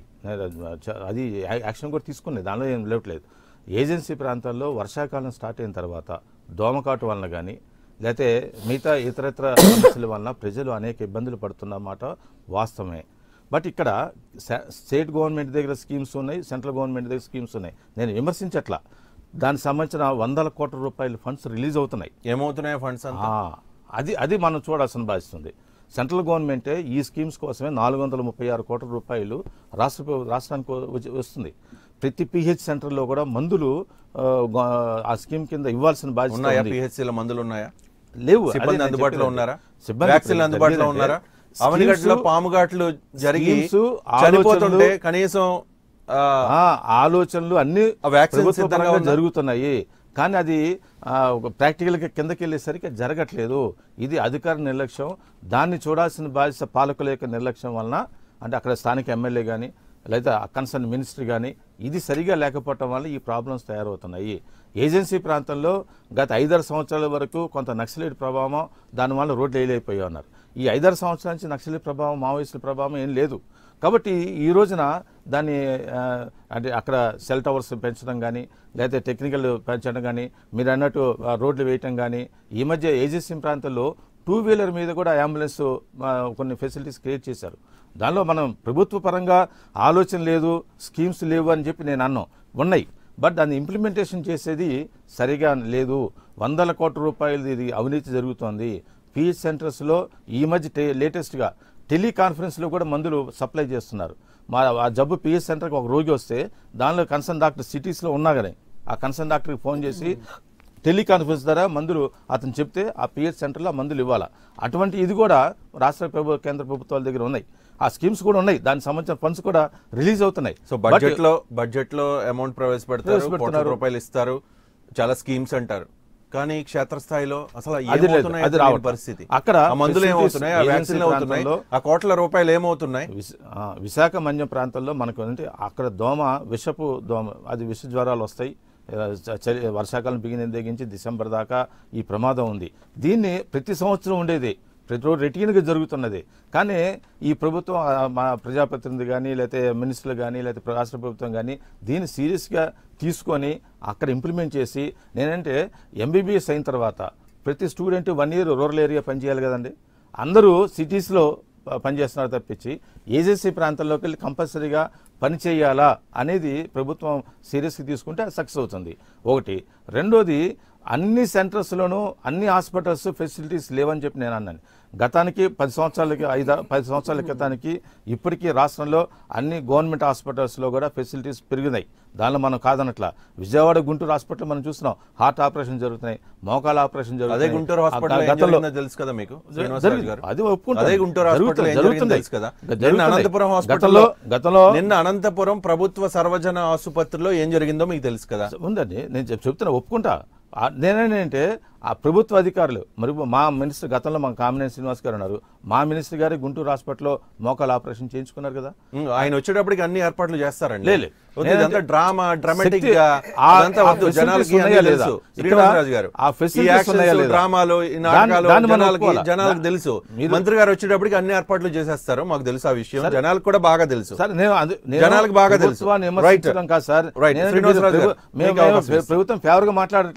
చ- అది యా- యాక్షన్ కూడా తీసుకున్నాయి దానిలో ఏం లేవట్లేదు ఏజెన్సీ ప్రాంతాల్లో వర్షాకాలం స్టార్ట్ అయిన తర్వాత దోమకాటు వలన కానీ లేకపోతే మిగతా ఇతరత్ర సమస్యల వలన ప్రజలు అనేక ఇబ్బందులు పడుతున్నమాట వాస్తవమే బట్ ఇక్కడ స- స్టేట్ గవర్నమెంట్ దగ్గర స్కీమ్స్ ఉన్నాయి సెంట్రల్ గవర్నమెంట్ దగ్గర స్కీమ్స్ ఉన్నాయి నేను విమర్శించట్లా దానికి సంబంధించిన వందల కోట్ల రూపాయల ఫండ్స్ రిలీజ్ అవుతున్నాయి ఏమవుతున్నాయి ఫండ్స్ అంతా ఆ, అది అది మనం చూడాల్సిన బాధ్యత ఉంది సెంట్రల్ గవర్నమెంటే ఈ స్కీమ్స్ కోసమే నాలుగు వందల ముప్పై ఆరు కోట్ల రూపాయలు రాష్ట్ర ప్ర- రాష్ట్రానికి వచ్చి- వస్తుంది ప్రతి పిహెచ్ సెంటర్లో కూడా మందులు ఆ, గో- ఆ స్కీమ్ కింద ఇవ్వాల్సిన బాధ్యత ఉన్నాయా ఉంది. పిహెచ్సిల మందులు ఉన్నాయా లేవు అదే సిబ్బంది నేను అందుబాటులో చెప్పేది. ఉన్నారా సిబ్బంది వ్యాక్సిన్లు ఇప్పుడు అందుబాటులో జరిగేదంటే ఉన్నారా అవనిగట్లో schemes- పాముఘాట్లు జరిగి schemes, చనిపోతుంటే ఆలోచనలు- కనీసం ఆ, ఆ ఆలోచనలు అన్ని ఆ vaccines ప్రభుత్వ సిద్ధంగా పరంగా ఉందా? జరుగుతున్నాయి కానీ అది ఆ, ఒక ప్రాక్టికల్గా కిందకి వెళ్ళేసరికి జరగట్లేదు ఇది అధికార నిర్లక్ష్యం దాన్ని చూడాల్సిన బాధ్యత పాలకుల యొక్క నిర్లక్ష్యం వలన అంటే అక్కడ స్థానిక ఎమ్మెల్యే కానీ లేదా కన్సర్న్ మినిస్టర్ కానీ ఇది సరిగా లేకపోవటం వల్ల ఈ ప్రాబ్లమ్స్ తయారవుతున్నాయి ఏజెన్సీ ప్రాంతంలో గత ఐదారు సంవత్సరాల వరకు కొంత నక్సలైట్ ప్రభావం దానివల్ల రోడ్లు వేయలేకపోయి ఉన్నారు ఈ ఐదారు సంవత్సరాల నుంచి నక్సలైట్ ప్రభావం మావోయిస్టుల ప్రభావం ఏం లేదు కాబట్టి ఈ రోజున దాన్ని ఆ, అంటే అక్కడ సెల్ టవర్స్ పెంచడం కానీ లేకపోతే టెక్నికల్ పెంచడం కానీ మీరు అన్నట్టు ఆ, రోడ్లు వేయటం కానీ ఈ మధ్య ఏజెన్సీ ప్రాంతాల్లో టూ వీలర్ మీద కూడా అంబులెన్స్ ఆ, కొన్ని ఫెసిలిటీస్ క్రియేట్ చేశారు దానిలో మనం ప్రభుత్వ పరంగా ఆలోచన లేదు స్కీమ్స్ లేవు అని చెప్పి నేను అన్నాం ఉన్నాయి బట్ దాన్ని ఇంప్లిమెంటేషన్ చేసేది సరిగా లేదు వందల కోట్ల రూపాయలు ఇది అవినీతి జరుగుతోంది పిహెచ్ సెంటర్స్లో ఈ మధ్య టే- లేటెస్ట్గా టెలికాన్ఫరెన్స్లో కూడా మందులు సప్లై చేస్తున్నారు మా ఆ జబ్బు పిహెచ్ సెంటర్కి ఒక రోగి వస్తే దానిలో కన్సర్న్ డాక్టర్ సిటీస్లో ఉన్నా కానీ ఆ కన్సర్న్ డాక్టర్కి ఫోన్ చేసి టెలికాన్ఫరెన్స్ ద్వారా మందులు అతను చెప్తే ఆ పిహెచ్ సెంటర్లో ఆ మందులు ఇవ్వాలా అటువంటి ఇది కూడా రాష్ట్ర ప్రభు కేంద్ర ప్రభుత్వాల దగ్గర ఉన్నాయి ఆ స్కీమ్స్ కూడా ఉన్నాయి దానికి సంబంధించిన ఫండ్స్ కూడా రిలీజ్ అవుతున్నాయి సో But- బడ్జెట్ లో బడ్జెట్ లో అమౌంట్ ప్రవేశపెడతారు కోట్ల ప్రవేశపెడుతున్నారు. రూపాయలు ఇస్తారు చాలా స్కీమ్స్ అంటారు కానీ క్షేత్రస్థాయిలో అసలు అది లేదు, ఏమవుతున్నాయో అది తెలియని రావట్లేదు. పరిస్థితి అక్కడ ఆ మందులు facilities ఏమవుతున్నాయి ఆ agency వ్యాక్సిన్లు అవుతున్నాయి ప్రాంతంలో- ఆ కోట్ల రూపాయలు ఏమవుతున్నాయి విశ- ఆ, విశాఖ మన్యం ప్రాంతంలో మనకు అంటే అక్కడ దోమ విషపు దోమ అది విష జ్వరాలు వస్తాయి ఆ, చ- చలి వర్షాకాలం బిగిన తెగించి డిసెంబర్ దాకా ఈ ప్రమాదం ఉంది దీన్ని ప్రతి సంవత్సరం ఉండేది ప్రతి రోజు రెటీన్గా జరుగుతున్నది కానీ ఈ ప్రభుత్వం ఆ, మా ప్రజాప్రతినిధి కానీ లేకపోతే మినిస్టర్లు కానీ లేకపోతే రాష్ట్ర ప్రభుత్వం కానీ దీన్ని సీరియస్గా తీసుకొని అక్కడ ఇంప్లిమెంట్ చేసి నేనంటే ఎంబీబీఎస్ అయిన తర్వాత ప్రతి student one year rural area పనిచేయాలి కదండి అందరూ సిటీస్లో ప- పనిచేస్తున్నారు తప్పించి ఏజెన్సీ ప్రాంతాల్లోకి వెళ్ళి కంపల్సరీగా పని చేయాలా అనేది ప్రభుత్వం సీరియస్గా తీసుకుంటే అది సక్సెస్ అవుతుంది ఒకటి రెండోది అన్ని సెంటర్స్లోనూ అన్ని హాస్పిటల్స్ ఫెసిలిటీస్ లేవని చెప్పి నేను అన్నాను గతానికి పది సంవత్సరాలకి ఐదు పది సంవత్సరాల క్రితానికి ఇప్పటికీ రాష్ట్రంలో అన్ని గవర్నమెంట్ హాస్పిటల్స్లో కూడా ఫెసిలిటీస్ పెరిగినాయి దానిలో మనం కాదనట్లా విజయవాడ గుంటూరు హాస్పిటల్ మనం చూస్తున్నాం హార్ట్ ఆపరేషన్ జరుగుతున్నాయి మోకాల ఆపరేషన్ అదే జరుగుతున్నాయి గుంటూరు ఆ హాస్పిటల్ ఏం గతంలో జరిగిందో తెలుసు కదా మీకు శ్రీనివాసరాజు జరిగింది. గారు అది ఒప్పుకుంటాను. అదే గుంటూరు హాస్పిటల్ జరుగుతుంది, ఏం జరిగిందో జరుగుతుంది. తెలుసు కదా జరుగుతుంది. నిన్న అనంతపురం హాస్పిటల్ గతంలో- గతంలో- నిన్న అనంతపురం ప్రభుత్వ సర్వజన ఆసుపత్రిలో ఏం జరిగిందో మీకు తెలుసు కదా ఉందండి నేను చెప్- చెప్తున్నా ఒప్పుకుంటా ఆ- నేనేంటంటే ఆ ప్రభుత్వ అధికారులు మరి మా మినిస్టర్ గతంలో మా కామినేని శ్రీనివాస్ గారు ఉన్నారు మా మినిస్టర్ గారు గుంటూరు హాస్పిటల్లో మోకాల ఆపరేషన్ చేయించుకున్నారు కదా ఉమ్, ఆయన వచ్చేటప్పటికి అన్ని ఏర్పాట్లు చేస్తారండి లేదు. వద్దు, ఇదంతా డ్రామా డ్రామాటిక్ శక్తి- గా ఆ- అదంతా ఆ వద్దు facilities జనాలకి ఉన్నాయా అన్నీ లేదా? తెలుసు ఇక్కడ శ్రీనివాసరాజు గారు ఆ ఈ facilities యాక్షన్స్, ఉన్నాయా లేదా? డ్రామాలు ఈ దాన్ని- నాటకాలు దాన్ని మనం జనాలకి ఒప్పుకోవాలా? జనాలకు దా- తెలుసు మీరు- మంత్రి గారు వచ్చేటప్పటికి అన్ని ఏర్పాట్లు చేసేస్తారు మాకు తెలుసు ఆ విషయం జనాలకు కూడా బాగా తెలుసు సార్ నేను అది- నేను జనాలకు బాగా తెలుసు. ప్రభుత్వాన్ని రైట్. విమర్శించడం కాదు సార్ రైట్. నేను శ్రీనివాసరాజు మీరు గారు, ప్రభు- మేము- మీకు అవకాశం మేము ప్రభుత్వం ఫేవర్ గా మాట్లాడట్లా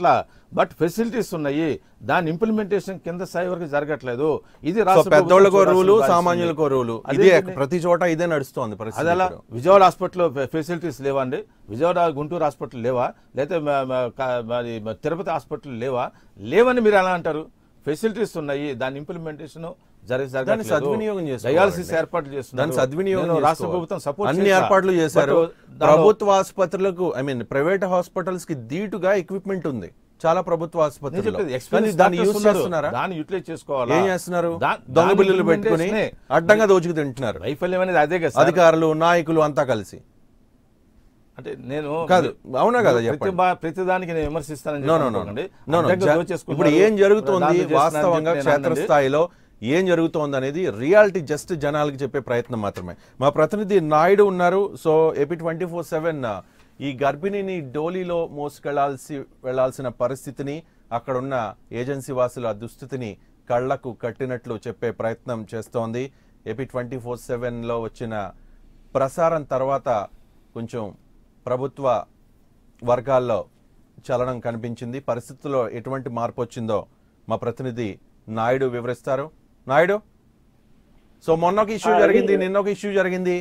బట్ ఫెసిలిటీస్ ఉన్నాయి దాని ఇంప్లిమెంటేషన్ కింద స్థాయి వరకు జరగట్లేదు ఇది సో రాష్ట్ర పెద్దోళ్ళకో ప్రభుత్వం రూలు చూడాల్సిన సామాన్యులకో రూలు అదే ఇదే అండి. ప్రతి చోట ఇదే నడుస్తోంది పరిస్థితి అది అలా ఇప్పుడు. విజయవాడ హాస్పిటల్లో ఫె- ఫెసిలిటీస్ లేవా అండి విజయవాడ గుంటూరు హాస్పిటల్ లేవా లేకపోతే మ- మ- క- మరి మ- తిరుపతి హాస్పిటల్ లేవా లేవని మీరు ఎలా అంటారు ఫెసిలిటీస్ ఉన్నాయి దాని ఇంప్లిమెంటేషన్ జరిగి దాన్ని సద్వినియోగం చేసుకోవాలి. డయాలసిస్ ఏర్పాట్లు చేస్తున్నారు దాన్ని సద్వినియోగం నేను రాష్ట్ర చేసుకోవాలి. ప్రభుత్వం సపోర్ట్ అన్ని ఏర్పాట్లు చేశారు ప్రభుత్వ ఆసుపత్రులకు ఐ మీన్ ప్రైవేట్ హాస్పిటల్స్ కి దీటుగా ఎక్విప్మెంట్ ఉంది చాలా ప్రభుత్వ ఆసుపత్రులు కానీ దాన్ని యూజ్ చేస్తున్నారా దాన్ని యూటిలైజ్ చేసుకోవాలా ఏం చేస్తున్నారు దా- దొంగ దాని బిల్లులు పెట్టుకుని implementation-ఏ. అడ్డంగా దోచుకు తింటున్నారు వైఫల్యం అనేది అదే కదా సార్. అధికారులు నాయకులు అంతా కలిసి అంటే నేను కాదు, అవునా కదా ప్రతి చెప్పండి. బా- ప్రతి దానికి నేను విమర్శిస్తానని నో చెప్పి నో నో అనుకోకండి. నో నో అడ్డంగా జ- దోచేసుకున్నారు. ఇప్పుడు ఏం జరుగుతోంది దాన్ని చేస్తున్నారని వాస్తవంగా చెప్పి నేను అనండి. క్షేత్రస్థాయిలో ఏం జరుగుతోంది అనేది రియాలిటీ జస్ట్ జనాలకి చెప్పే ప్రయత్నం మాత్రమే మా ప్రతినిధి నాయుడు ఉన్నారు so AP twenty four seven ఈ గర్భిణిని డోలీలో మోసుకెళ్లాల్సి వెళ్లాల్సిన పరిస్థితిని అక్కడున్న ఏజెన్సీ వాసుల దుస్థితిని కళ్లకు కట్టినట్లు చెప్పే ప్రయత్నం చేస్తోంది ఏపీ ట్వంటీ ఫోర్ సెవెన్లో వచ్చిన ప్రసారం తర్వాత కొంచెం ప్రభుత్వ వర్గాల్లో చలనం కనిపించింది పరిస్థితుల్లో ఎటువంటి మార్పు వచ్చిందో మా ప్రతినిధి నాయుడు వివరిస్తారు నాయుడు సో మొన్న ఒక ఇష్యూ ఆ, రవి, జరిగింది నిన్న ఒక ఇష్యూ జరిగింది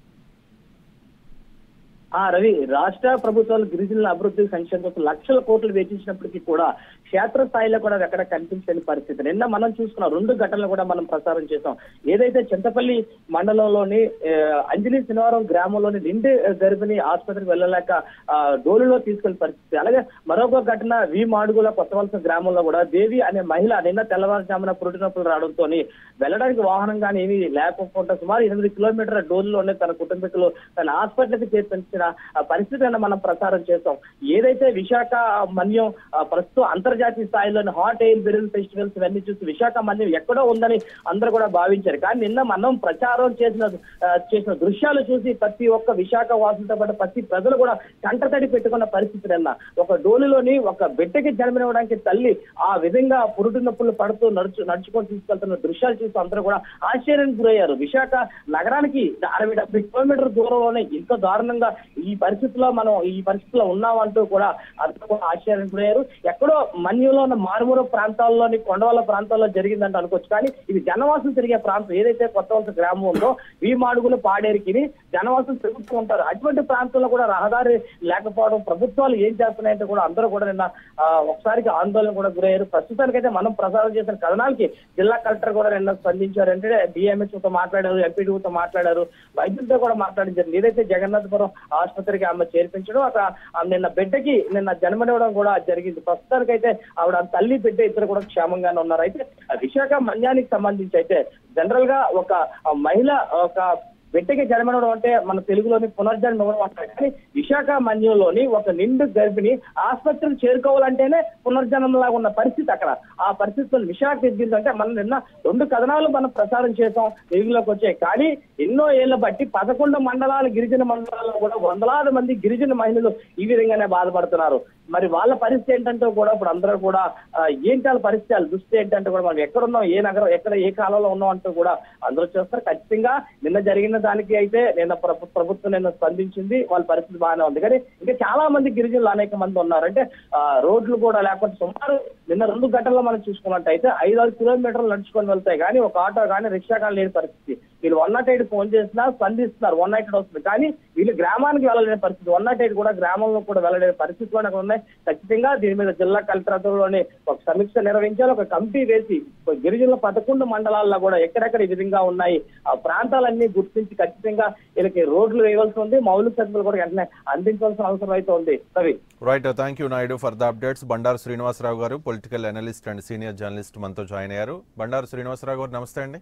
ఆ రవి రాష్ట్ర ప్రభుత్వాలు గిరిజనుల అభివృద్ధి సంక్షేమం కోసం లక్షల కోట్లు వెచ్చించినప్పటికీ కూడా క్షేత్ర స్థాయిలో కూడా ఎక్కడ కనిపించని పరిస్థితి నిన్న మనం చూసుకున్న రెండు ఘటనలు కూడా మనం ప్రసారం చేసాం ఏదైతే చింతపల్లి మండలంలోని ఆ, అంజలి శనివారం గ్రామంలోని నిండి గర్భిణి ఆసుపత్రికి వెళ్ళలేక ఆ, డోలులో తీసుకెళ్లిన పరిస్థితి అలాగే మరొక ఘటన వి మాడుగుల కొత్తవలస గ్రామంలో కూడా దేవి అనే మహిళ నిన్న తెల్లవారుజామున పురుటినప్పుడు రావడంతో వెళ్ళడానికి వాహనం కానీ ఏమీ లేకపోవడం సుమారు ఎనిమిది కిలోమీటర్ల డోలులోనే తన కుటుంబీకులు తన హాస్పిటల్కి చేర్పించిన ఆ పరిస్థితి నిన్న మనం ప్రసారం చేస్తాం ఏదైతే విశాఖ మన్యం ఆ, ప్రస్తుతం అంతర్జాతీయ స్థాయిలోని హాట్ ఎయిర్ బెలూన్ ఫెస్టివల్స్ ఇవన్నీ చూసి విశాఖ మన్యం ఎక్కడో ఉందని అందరూ కూడా భావించారు కానీ నిన్న మనం ప్రచారం చేసిన ఆ, చేసిన దృశ్యాలు చూసి ప్రతి ఒక్క విశాఖ వాసులతో పాటు ప్రతి ప్రజలు కూడా కంటతడి పెట్టుకున్న పరిస్థితి నిన్న ఒక డోలులోని ఒక బిడ్డకి జన్మనివ్వడానికి తల్లి ఆ విధంగా పురుటి నొప్పులు పడుతూ నడుచు నడుచుకొని తీసుకెళ్తున్న దృశ్యాలు చూసి అందరూ కూడా ఆశ్చర్యానికి గురయ్యారు విశాఖ నగరానికి అరవై డెబ్బై కిలోమీటర్ దూరంలోనే ఇంత దారుణంగా ఈ పరిస్థితిలో మనం ఈ పరిస్థితిలో ఉన్నామంటూ కూడా అందరూ కూడా ఆశ్చర్యానికి గురయ్యారు ఎక్కడో మన్యంలో ఉన్న మారుమూల ప్రాంతాల్లోని కొండవల్ల ప్రాంతాల్లో జరిగిందంటే అనుకోవచ్చు కానీ ఇది జనవాసం తిరిగే ప్రాంతం ఏదైతే కొత్త వలస గ్రామం ఉందో ఈ మాడుగులు పాడేరికి జనవాసం తిరుగుతూ ఉంటారు అటువంటి ప్రాంతంలో కూడా రహదారి లేకపోవడం ప్రభుత్వాలు ఏం చేస్తున్నాయంటే కూడా అందరూ కూడా నిన్న ఆ, ఒకసారికి ఆందోళన కూడా గురయ్యారు ప్రస్తుతానికైతే మనం ప్రసారం చేసిన కథనాలకి జిల్లా కలెక్టర్ కూడా నిన్న స్పందించారు అంటే డిఎంహెచ్ తో మాట్లాడారు ఎంపీడీతో మాట్లాడారు వైద్యులతో కూడా మాట్లాడించారు ఏదైతే జగన్నాథపురం ఆసుపత్రికి ఆమె చేర్పించడం అక్కడ ఆమె నిన్న బిడ్డకి నిన్న జన్మనివ్వడం కూడా జరిగింది ప్రస్తుతానికైతే ఆవిడ తల్లి బిడ్డ ఇద్దరు కూడా క్షేమంగానే ఉన్నారు అయితే ఆ విశాఖ మన్యానికి సంబంధించి అయితే జనరల్ గా ఒక ఆ, మహిళ ఒక బిడ్డకి జన్మనడం అంటే మన తెలుగులోని పునర్జన్మ ఇవ్వడం అంటారు కానీ విశాఖ మన్యంలోని ఒక నిండు గర్భిణి ఆసుపత్రిని చేరుకోవాలంటేనే పునర్జన్మలాగా ఉన్న పరిస్థితి అక్కడ ఆ పరిస్థితులు విశాఖ ఎదిగిందంటే మనం నిన్న రెండు కథనాలు మనం ప్రసారం చేసాం తెలుగులోకి వచ్చాయి కానీ ఎన్నో ఏళ్ల బట్టి పదకొండు మండలాల గిరిజన మండలాల్లో కూడా వందలాది మంది గిరిజన మహిళలు ఈ విధంగానే బాధపడుతున్నారు మరి వాళ్ళ పరిస్థితి ఏంటంటే కూడా ఇప్పుడు అందరూ కూడా ఆ, ఏంటి వాళ్ళ పరిస్థితి వాళ్ళ దృష్టి ఏంటంటే కూడా మనం ఎక్కడ ఉన్నాం ఏ నగరం ఎక్కడ ఏ కాలంలో ఉన్నాం అంటూ కూడా అందరూ చూస్తారు ఖచ్చితంగా నిన్న జరిగిన దానికి అయితే నిన్న ప్రభు- ప్రభుత్వం నిన్న స్పందించింది వాళ్ళ పరిస్థితి బాగానే ఉంది కానీ ఇంకా చాలా మంది గిరిజనులు అనేక మంది ఉన్నారు అంటే ఆ, రోడ్లు కూడా లేకపోతే సుమారు నిన్న రెండు గంటల్లో మనం చూసుకున్నట్టయితే ఐదు ఆరు కిలోమీటర్లు నడుచుకొని వెళ్తాయి కానీ ఒక ఆటో కానీ రిక్షా కానీ లేని పరిస్థితి వీళ్ళు వన్ నాట్ ఎయిట్ ఫోన్ చేసినా స్పందిస్తున్నారు వన్ నాట్ ఎయిట్ వస్తుంది కానీ వీళ్ళు గ్రామానికి వెళ్ళలేని పరిస్థితి వన్ నాట్ ఎయిట్ కూడా గ్రామంలో కూడా వెళ్ళలేని పరిస్థితులు అక్కడ ఉన్నాయి ఖచ్చితంగా దీని మీద జిల్లా కలెక్టర్ ఆధ్వర్యంలోనే ఒక సమీక్ష నిర్వహించాలి ఒక కమిటీ వేసి ఒక గిరిజనుల పదకొండు మండలాల్లో కూడా ఎక్కడెక్కడ ఈ విధంగా ఉన్నాయి ఆ ప్రాంతాలన్నీ గుర్తించి ఖచ్చితంగా వీళ్ళకి రోడ్లు వేయవలసి ఉంది మౌలిక సరుకులు కూడా వెంటనే అందించవలసిన అవసరం అయితే ఉంది Ravi right thank you Naidu for the updates Bandaru Srinivasa Rao గారు political analyst and senior journalist మనతో జాయిన్ అయ్యారు బండారు శ్రీనివాసరావు గారు నమస్తే అండి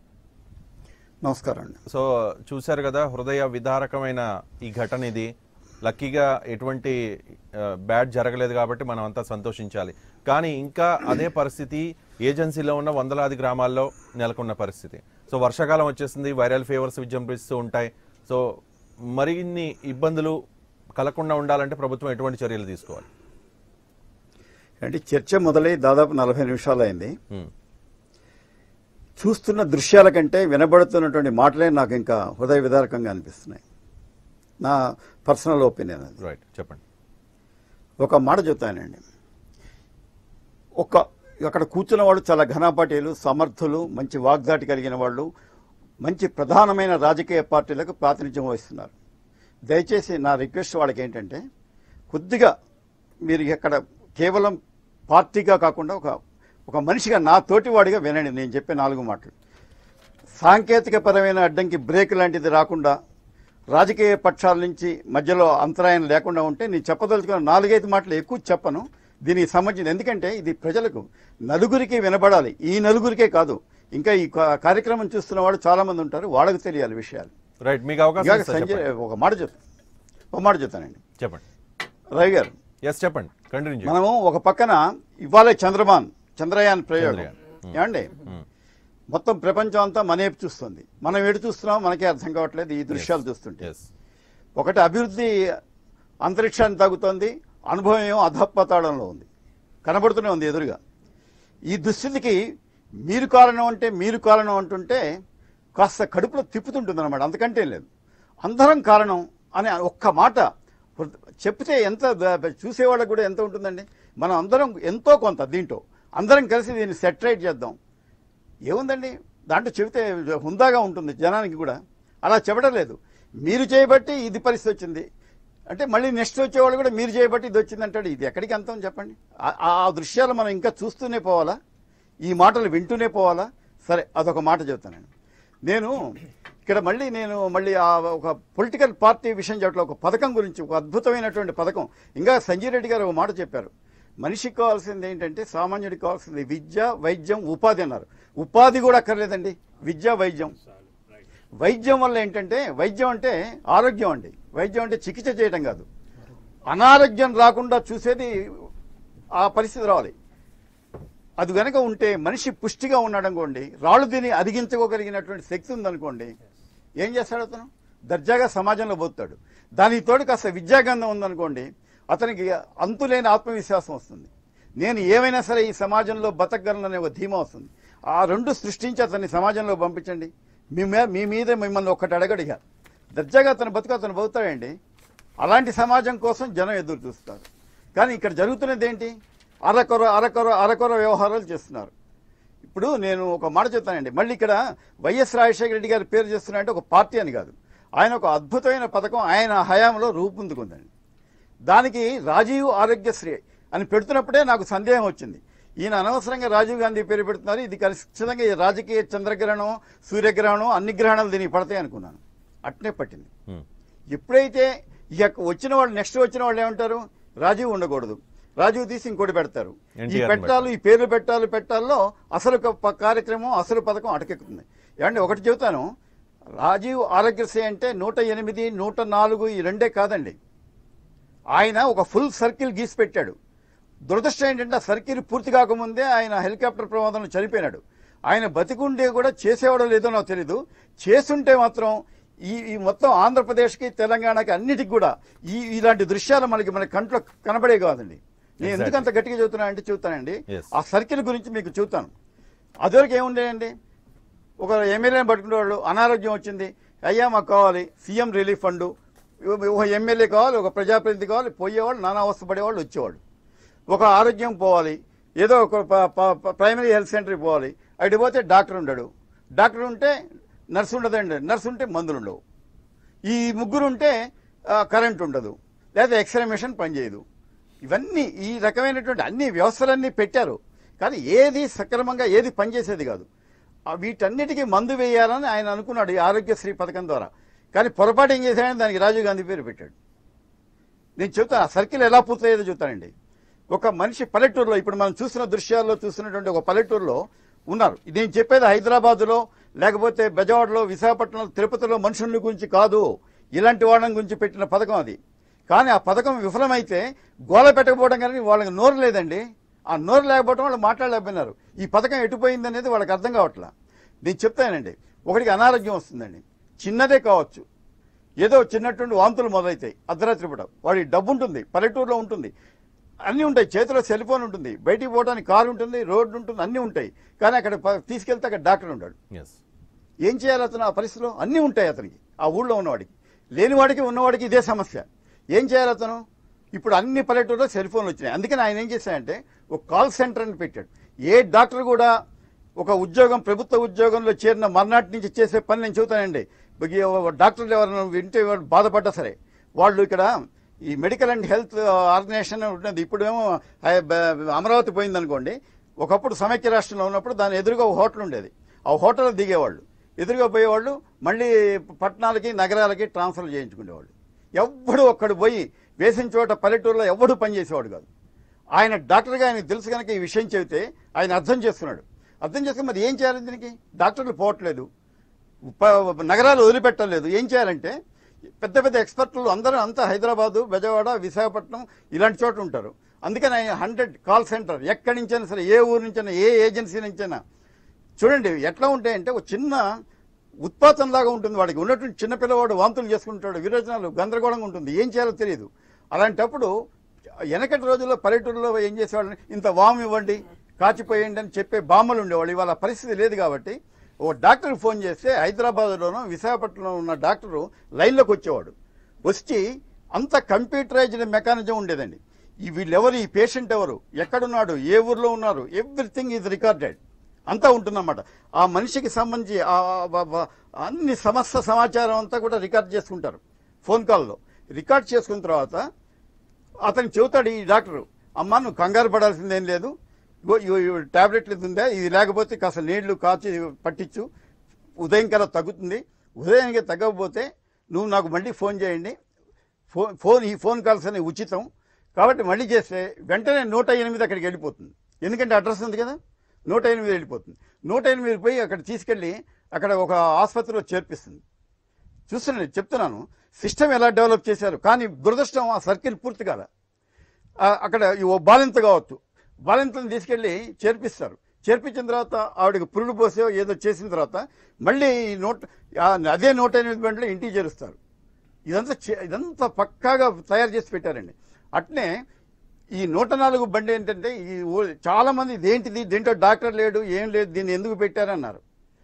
నమస్కారం అండి సో చూశారు కదా హృదయ విదారకమైన ఈ ఘటన ఇది లక్కీగా ఎటువంటి బ్యాడ్ జరగలేదు కాబట్టి మనం అంతా సంతోషించాలి కానీ ఇంకా అదే పరిస్థితి ఏజెన్సీలో ఉన్న వందలాది గ్రామాల్లో నెలకొన్న పరిస్థితి సో వర్షాకాలం వచ్చేసింది వైరల్ ఫీవర్స్ విజృంభిస్తూ ఉంటాయి సో మరిన్ని ఇబ్బందులు కలగకుండా ఉండాలంటే ప్రభుత్వం ఎటువంటి చర్యలు తీసుకోవాలి అంటే చర్చ మొదలై దాదాపు నలభై నిమిషాలు అయింది ఉమ్, చూస్తున్న దృశ్యాల కంటే వినబడుతున్నటువంటి మాటలే నాకు ఇంకా హృదయ విదారకంగా అనిపిస్తున్నాయి నా పర్సనల్ ఒపీనియన్ అది రైట్ చెప్పండి ఒక మాట చెప్తానండి ఒక అక్కడ కూర్చున్న వాళ్ళు చాలా ఘనాపాటీలు సమర్థులు మంచి వాగ్దాటి కలిగిన వాళ్ళు మంచి ప్రధానమైన రాజకీయ పార్టీలకు ప్రాతినిధ్యం వహిస్తున్నారు దయచేసి నా రిక్వెస్ట్ వాళ్ళకి ఏంటంటే కొద్దిగా మీరు ఇక్కడ కేవలం పార్టీగా కాకుండా ఒక ఒక మనిషిగా నా తోటివాడిగా వినండి నేను చెప్పే నాలుగు మాటలు సాంకేతిక పరమైన అడ్డంకి బ్రేక్ లాంటిది రాకుండా రాజకీయ పక్షాల నుంచి మధ్యలో అంతరాయం లేకుండా ఉంటే నేను చెప్పదలుచుకున్న నాలుగైదు మాటలు ఎక్కువ చెప్పను దీనికి సంబంధించి ఎందుకంటే ఇది ప్రజలకు నలుగురికి వినబడాలి ఈ నలుగురికే కాదు ఇంకా ఈ కా- కార్యక్రమం చూస్తున్న వాళ్ళు చాలా మంది ఉంటారు వాళ్ళకి తెలియాలి విషయాలు రైట్ మీకు అవకాశం ఇవాళ ఇస్తా, సంజయ్ చెప్పండి. ఒక మాట చెప్తాను ఒక మాట చెప్తానండి చెప్పండి రవి గారు ఎస్ చెప్పండి కంటిన్యూ చేయండి మనము ఒక పక్కన ఇవాళ చంద్రబాన్ చంద్రయాన్ ప్రయోగం చంద్రయాన్. ఏమండి మొత్తం ప్రపంచం అంతా మనేపు చూస్తుంది మనం ఎటు చూస్తున్నాం మనకే అర్థం కావట్లేదు ఈ దృశ్యాలు చూస్తుంటే ఎస్ ఒకటి అభివృద్ధి అంతరిక్షాన్ని తగ్గుతోంది అనుభవం ఏమో అధపతాళంలో ఉంది కనబడుతూనే ఉంది ఎదురుగా ఈ దుస్థితికి మీరు కారణం అంటే మీరు కారణం అంటుంటే కాస్త కడుపులో తిప్పుతుంటుంది అనమాట అంతకంటే లేదు అందరం కారణం అనే ఒక్క మాట చెప్తే ఎంత ద- చూసేవాళ్ళకి కూడా ఎంత ఉంటుందండి మనం అందరం ఎంతో కొంత దీంట్లో అందరం కలిసి దీన్ని సెటరేట్ చేద్దాం ఏముందండి దాంట్లో చెబితే హుందాగా ఉంటుంది జనానికి కూడా అలా చెప్పడం లేదు మీరు చేయబట్టి ఇది పరిస్థితి వచ్చింది అంటే మళ్ళీ నెక్స్ట్ వచ్చేవాళ్ళు కూడా మీరు చేయబట్టి ఇది వచ్చింది అంటాడు ఇది ఎక్కడికి అంతం చెప్పండి ఆ- ఆ దృశ్యాలు మనం ఇంకా చూస్తూనే పోవాలా ఈ మాటలు వింటూనే పోవాలా సరే అదొక మాట చెప్తాను నేను ఇక్కడ మళ్ళీ నేను మళ్ళీ ఆ ఒక పొలిటికల్ పార్టీ విషయం చెప్పట్లో ఒక పథకం గురించి ఒక అద్భుతమైనటువంటి పథకం ఇంకా సంజయ్ రెడ్డి గారు ఒక మాట చెప్పారు మనిషికి కావాల్సింది ఏంటంటే సామాన్యుడికి కావాల్సింది విద్య వైద్యం ఉపాధి అన్నారు ఉపాధి కూడా అక్కర్లేదండి విద్య వైద్యం వైద్యం వల్ల ఏంటంటే వైద్యం అంటే ఆరోగ్యం అండి వైద్యం అంటే చికిత్స చేయడం కాదు అనారోగ్యం రాకుండా చూసేది ఆ పరిస్థితి రావాలి అది గనక ఉంటే మనిషి పుష్టిగా ఉన్నాడనుకోండి రాళ్ళు తిని అదిగించుకోగలిగినటువంటి శక్తి ఉందనుకోండి ఏం చేస్తాడు అతను దర్జాగా సమాజంలో పోతాడు దానికి తోడు కాస్త విద్యాగంధం ఉందనుకోండి అతనికి అంతులేని ఆత్మవిశ్వాసం వస్తుంది నేను ఏమైనా సరే ఈ సమాజంలో బతకగలననే ఒక ధీమా వస్తుంది ఆ రెండు సృష్టించి అతన్ని సమాజంలో పంపించండి మీ మీద మీ మీద మిమ్మల్ని ఒక్కటి అడగడిగా దర్జాగా అతను బతుకు అతను బతుకుతాడండి అలాంటి సమాజం కోసం జనం ఎదురు చూస్తారు కానీ ఇక్కడ జరుగుతున్నది ఏంటి అరకొర అరకొర అరకొర వ్యవహారాలు చేస్తున్నారు ఇప్పుడు నేను ఒక మాట చెప్తానండి మళ్ళీ ఇక్కడ వైఎస్ రాజశేఖర రెడ్డి గారి పేరు చేస్తున్నారంటే ఒక పార్టీ అని కాదు ఆయన ఒక అద్భుతమైన పథకం ఆయన హయాంలో రూపొందుకుందండి దానికి రాజీవ్ ఆరోగ్యశ్రీ అని పెడుతున్నప్పుడే నాకు సందేహం వచ్చింది ఈయన అనవసరంగా రాజీవ్ గాంధీ పేరు పెడుతున్నారు ఇది ఖచ్చితంగా ఈ రాజకీయ చంద్రగ్రహణం సూర్యగ్రహణం అన్ని గ్రహణాలు దీనికి పడతాయి అనుకున్నాను అట్నే పట్టింది ఉమ్. ఎప్పుడైతే ఇక వచ్చిన వాళ్ళు నెక్స్ట్ వచ్చిన వాళ్ళు ఏమంటారు రాజీవ్ ఉండకూడదు రాజీవ్ తీసి ఇంకోటి పెడతారు ఈ NTR ని పెట్టాలు ఈ పేర్లు పెట్టాలి పెట్టాల్లో అసలు ఒక ప- కార్యక్రమం అసలు పథకం అటకెక్కుతుంది ఏమంటే ఒకటి చెబుతాను రాజీవ్ ఆరోగ్యశ్రీ అంటే నూట ఎనిమిది నూట నాలుగు ఈ రెండే కాదండి ఆయన ఒక ఫుల్ సర్కిల్ గీసి పెట్టాడు దురదృష్టం ఏంటంటే ఆ సర్కిల్ పూర్తి కాకముందే ఆయన హెలికాప్టర్ ప్రమాదంలో చనిపోయినాడు ఆయన బతికుండే కూడా చేసేవాడో లేదో నాకు తెలీదు చేస్తుంటే మాత్రం ఈ ఈ మొత్తం ఆంధ్రప్రదేశ్కి తెలంగాణకి అన్నిటికి కూడా ఈ ఇలాంటి దృశ్యాలు మనకి మన కంట్లో కనబడే కాదండి నేను Exactly. ఎందుకు అంత గట్టిగా చెబుతున్నా అంటే చెబుతానండి Yes. ఆ సర్కిల్ గురించి మీకు చెబుతాను అదివరకు ఏముండేయండి ఒక ఎమ్మెల్యేని పట్టుకునేవాళ్ళు అనారోగ్యం వచ్చింది అయ్యా మాకు కావాలి సీఎం రిలీఫ్ ఫండ్ ఒక ఎమ్మెల్యే కావాలి ఒక ప్రజాప్రతినిధి కావాలి పోయేవాళ్ళు నానా అవస్థ పడేవాళ్ళు వచ్చేవాళ్ళు ఒక ఆరోగ్యం పోవాలి ఏదో ఒక ప- ప- ప- ప్రైమరీ హెల్త్ సెంటర్కి పోవాలి అటు పోతే డాక్టర్ ఉండడు డాక్టర్ ఉంటే నర్సు ఉండదండి నర్సు ఉంటే మందులు ఉండవు ఈ ముగ్గురు ఉంటే ఆ, కరెంట్ ఉండదు లేదా ఎక్స్రే మిషన్ పనిచేయదు ఇవన్నీ ఈ రకమైనటువంటి అన్ని వ్యవస్థలన్నీ పెట్టారు కానీ ఏది సక్రమంగా ఏది పనిచేసేది కాదు ఆ వీటన్నిటికీ మందు వేయాలని ఆయన అనుకున్నాడు ఈ ఆరోగ్యశ్రీ పథకం ద్వారా కానీ పొరపాటు ఏం చేశాడని దానికి రాజీవ్ గాంధీ పేరు పెట్టాడు నేను చెప్తాను ఆ సర్కిల్ ఎలా పూర్తయ్యేదో చెప్తానండి ఒక మనిషి పల్లెటూరులో ఇప్పుడు మనం చూస్తున్న దృశ్యాల్లో చూస్తున్నటువంటి ఒక పల్లెటూరులో ఉన్నారు నేను చెప్పేది హైదరాబాదులో లేకపోతే బెజవాడలో విశాఖపట్నంలో తిరుపతిలో మనుషుల గురించి కాదు ఇలాంటి వాళ్ళని గురించి పెట్టిన పథకం అది కానీ ఆ పథకం విఫలమైతే గోల పెట్టకపోవడం కానీ వాళ్ళకి నోరు లేదండి ఆ నోరు లేకపోవడం వాళ్ళు మాట్లాడలేకపోయినారు ఈ పథకం ఎటుపోయింది అనేది వాళ్ళకి అర్థం కావట్లా నేను చెప్తానండి ఒకటికి అనారోగ్యం వస్తుందండి చిన్నదే కావచ్చు ఏదో చిన్నటువంటి వాంతులు మొదలవుతాయి అర్ధరాత్రి పూట వాడి డబ్బు ఉంటుంది పల్లెటూరులో ఉంటుంది అన్నీ ఉంటాయి చేతిలో సెల్ ఫోన్ ఉంటుంది బయటికి పోవడానికి కారు ఉంటుంది రోడ్డు ఉంటుంది అన్నీ ఉంటాయి కానీ అక్కడ ప- తీసుకెళ్తే అక్కడ డాక్టర్ ఉంటాడు ఎస్ ఏం చేయాలి అతను ఆ పరిస్థితిలో అన్నీ ఉంటాయి అతనికి ఆ ఊళ్ళో ఉన్నవాడికి లేనివాడికి ఉన్నవాడికి ఇదే సమస్య ఏం చేయాలి అతను ఇప్పుడు అన్ని పల్లెటూరులో సెల్ ఫోన్లు వచ్చినాయి అందుకని ఆయన ఏం చేశాడంటే ఒక కాల్ సెంటర్ అని పెట్టాడు ఏ డాక్టర్ కూడా ఒక ఉద్యోగం ప్రభుత్వ ఉద్యోగంలో చేరిన మర్నాటి నుంచి చేసే పని నేను చెబుతానండి ఈ డాక్టర్లు ఎవరైనా వింటే ఎవరు బాధపడ్డా సరే వాళ్ళు ఇక్కడ ఈ మెడికల్ అండ్ హెల్త్ ఆర్గనైజేషన్ ఉంటుంది ఇప్పుడేమో హై- బ- అమరావతి పోయిందనుకోండి ఒకప్పుడు సమైక్య రాష్ట్రంలో ఉన్నప్పుడు దాని ఎదురుగా ఒక హోటల్ ఉండేది ఆ హోటల్ దిగేవాళ్ళు ఎదురుగా పోయేవాళ్ళు మళ్ళీ పట్టణాలకి నగరాలకి ట్రాన్స్ఫర్ చేయించుకునేవాళ్ళు ఎవ్వడు ఒక్కడు పోయి వేసిన చోట పల్లెటూరులో ఎవ్వడు పనిచేసేవాడు కాదు ఆయన డాక్టర్గా ఆయనకు తెలుసు కనుక ఈ విషయం చెబితే ఆయన అర్థం చేసుకున్నాడు అర్థం చేసుకుని మరి ఏం చేయాలి దీనికి డాక్టర్లు పోవట్లేదు ప- నగరాలు వదిలిపెట్టలేదు ఏం చేయాలంటే పెద్ద పెద్ద ఎక్స్పర్ట్లు అందరూ అంతా హైదరాబాదు బెజవాడ విశాఖపట్నం ఇలాంటి చోట్ల ఉంటారు అందుకని ఆయన హండ్రెడ్ కాల్ సెంటర్ ఎక్కడి నుంచైనా సరే ఏ ఊరు నుంచైనా ఏ ఏజెన్సీ నుంచైనా చూడండి ఎట్లా ఉంటాయంటే ఒక చిన్న ఉత్పాతం లాగా ఉంటుంది వాడికి ఉన్నటువంటి చిన్న పిల్లవాడు వాంతులు చేసుకుంటాడు విరోచనాలు గందరగోళంగా ఉంటుంది ఏం చేయాలో తెలియదు అలాంటప్పుడు వెనకటి రోజుల్లో పల్లెటూరులో ఏం చేసేవాళ్ళని ఇంత వాము ఇవ్వండి కాచిపోయండి అని చెప్పే బామ్మలు ఉండేవాళ్ళు ఇవాళ పరిస్థితి లేదు కాబట్టి ఓ డాక్టర్కి ఫోన్ చేస్తే హైదరాబాద్లోనో విశాఖపట్నంలో ఉన్న డాక్టరు లైన్లోకి వచ్చేవాడు వచ్చి అంత కంప్యూటరైజ్డ్ మెకానిజం ఉండేదండి ఈ వీళ్ళెవరు ఈ పేషెంట్ ఎవరు ఎక్కడున్నాడు ఏ ఊర్లో ఉన్నారు ఎవ్రీథింగ్ ఈజ్ రికార్డెడ్ అంతా ఉంటుందన్నమాట ఆ మనిషికి సంబంధించి ఆ ఆ- ఆ- అన్ని సమస్త సమాచారం అంతా కూడా రికార్డ్ చేసుకుంటారు ఫోన్ కాల్లో రికార్డ్ చేసుకున్న తర్వాత అతను చెబుతాడు ఈ డాక్టరు అమ్మా నువ్వు కంగారు పడాల్సిందేం లేదు ఇగో ఇగో ఈ టాబ్లెట్లు ఇది ఉందా ఇది లేకపోతే కాస్త నీళ్లు కాచి పట్టించు ఉదయం కల్లా తగ్గుతుంది ఉదయానికి తగ్గకపోతే నువ్వు నాకు మళ్ళీ ఫోన్ చేయండి ఫోన్ ఫోన్ ఈ ఫోన్ కాల్స్ అనేవి ఉచితం కాబట్టి మళ్ళీ చేస్తే వెంటనే నూట ఎనిమిది అక్కడికి వెళ్ళిపోతుంది ఎందుకంటే అడ్రస్ ఉంది కదా నూట ఎనిమిది వెళ్ళిపోతుంది నూట ఎనిమిది పోయి అక్కడ తీసుకెళ్ళి అక్కడ ఒక ఆసుపత్రిలో చేర్పిస్తుంది చూస్తున్నాను చెప్తున్నాను సిస్టమ్ ఎలా డెవలప్ చేశారు కానీ దురదృష్టం ఆ సర్కిల్ పూర్తి కాల ఆ, అక్కడ ఈ ఓ బాలింత కావచ్చు బాలింతను తీసుకెళ్ళి చేర్పిస్తారు చేర్పించిన తర్వాత ఆవిడకి పురుడు పోసో ఏదో చేసిన తర్వాత మళ్ళీ ఈ నూట ఆ అదే నూట ఎనిమిది బండ్లు ఇంటికి చేరుస్తారు ఇదంతా చే- ఇదంతా పక్కాగా తయారు చేసి పెట్టారండి అట్నే ఈ నూట నాలుగు బండి ఏంటంటే ఈ ఊ- చాలా మంది ఇదేంటిది దీంట్లో డాక్టర్ లేడు ఏం లేదు దీన్ని ఎందుకు పెట్టారన్నారు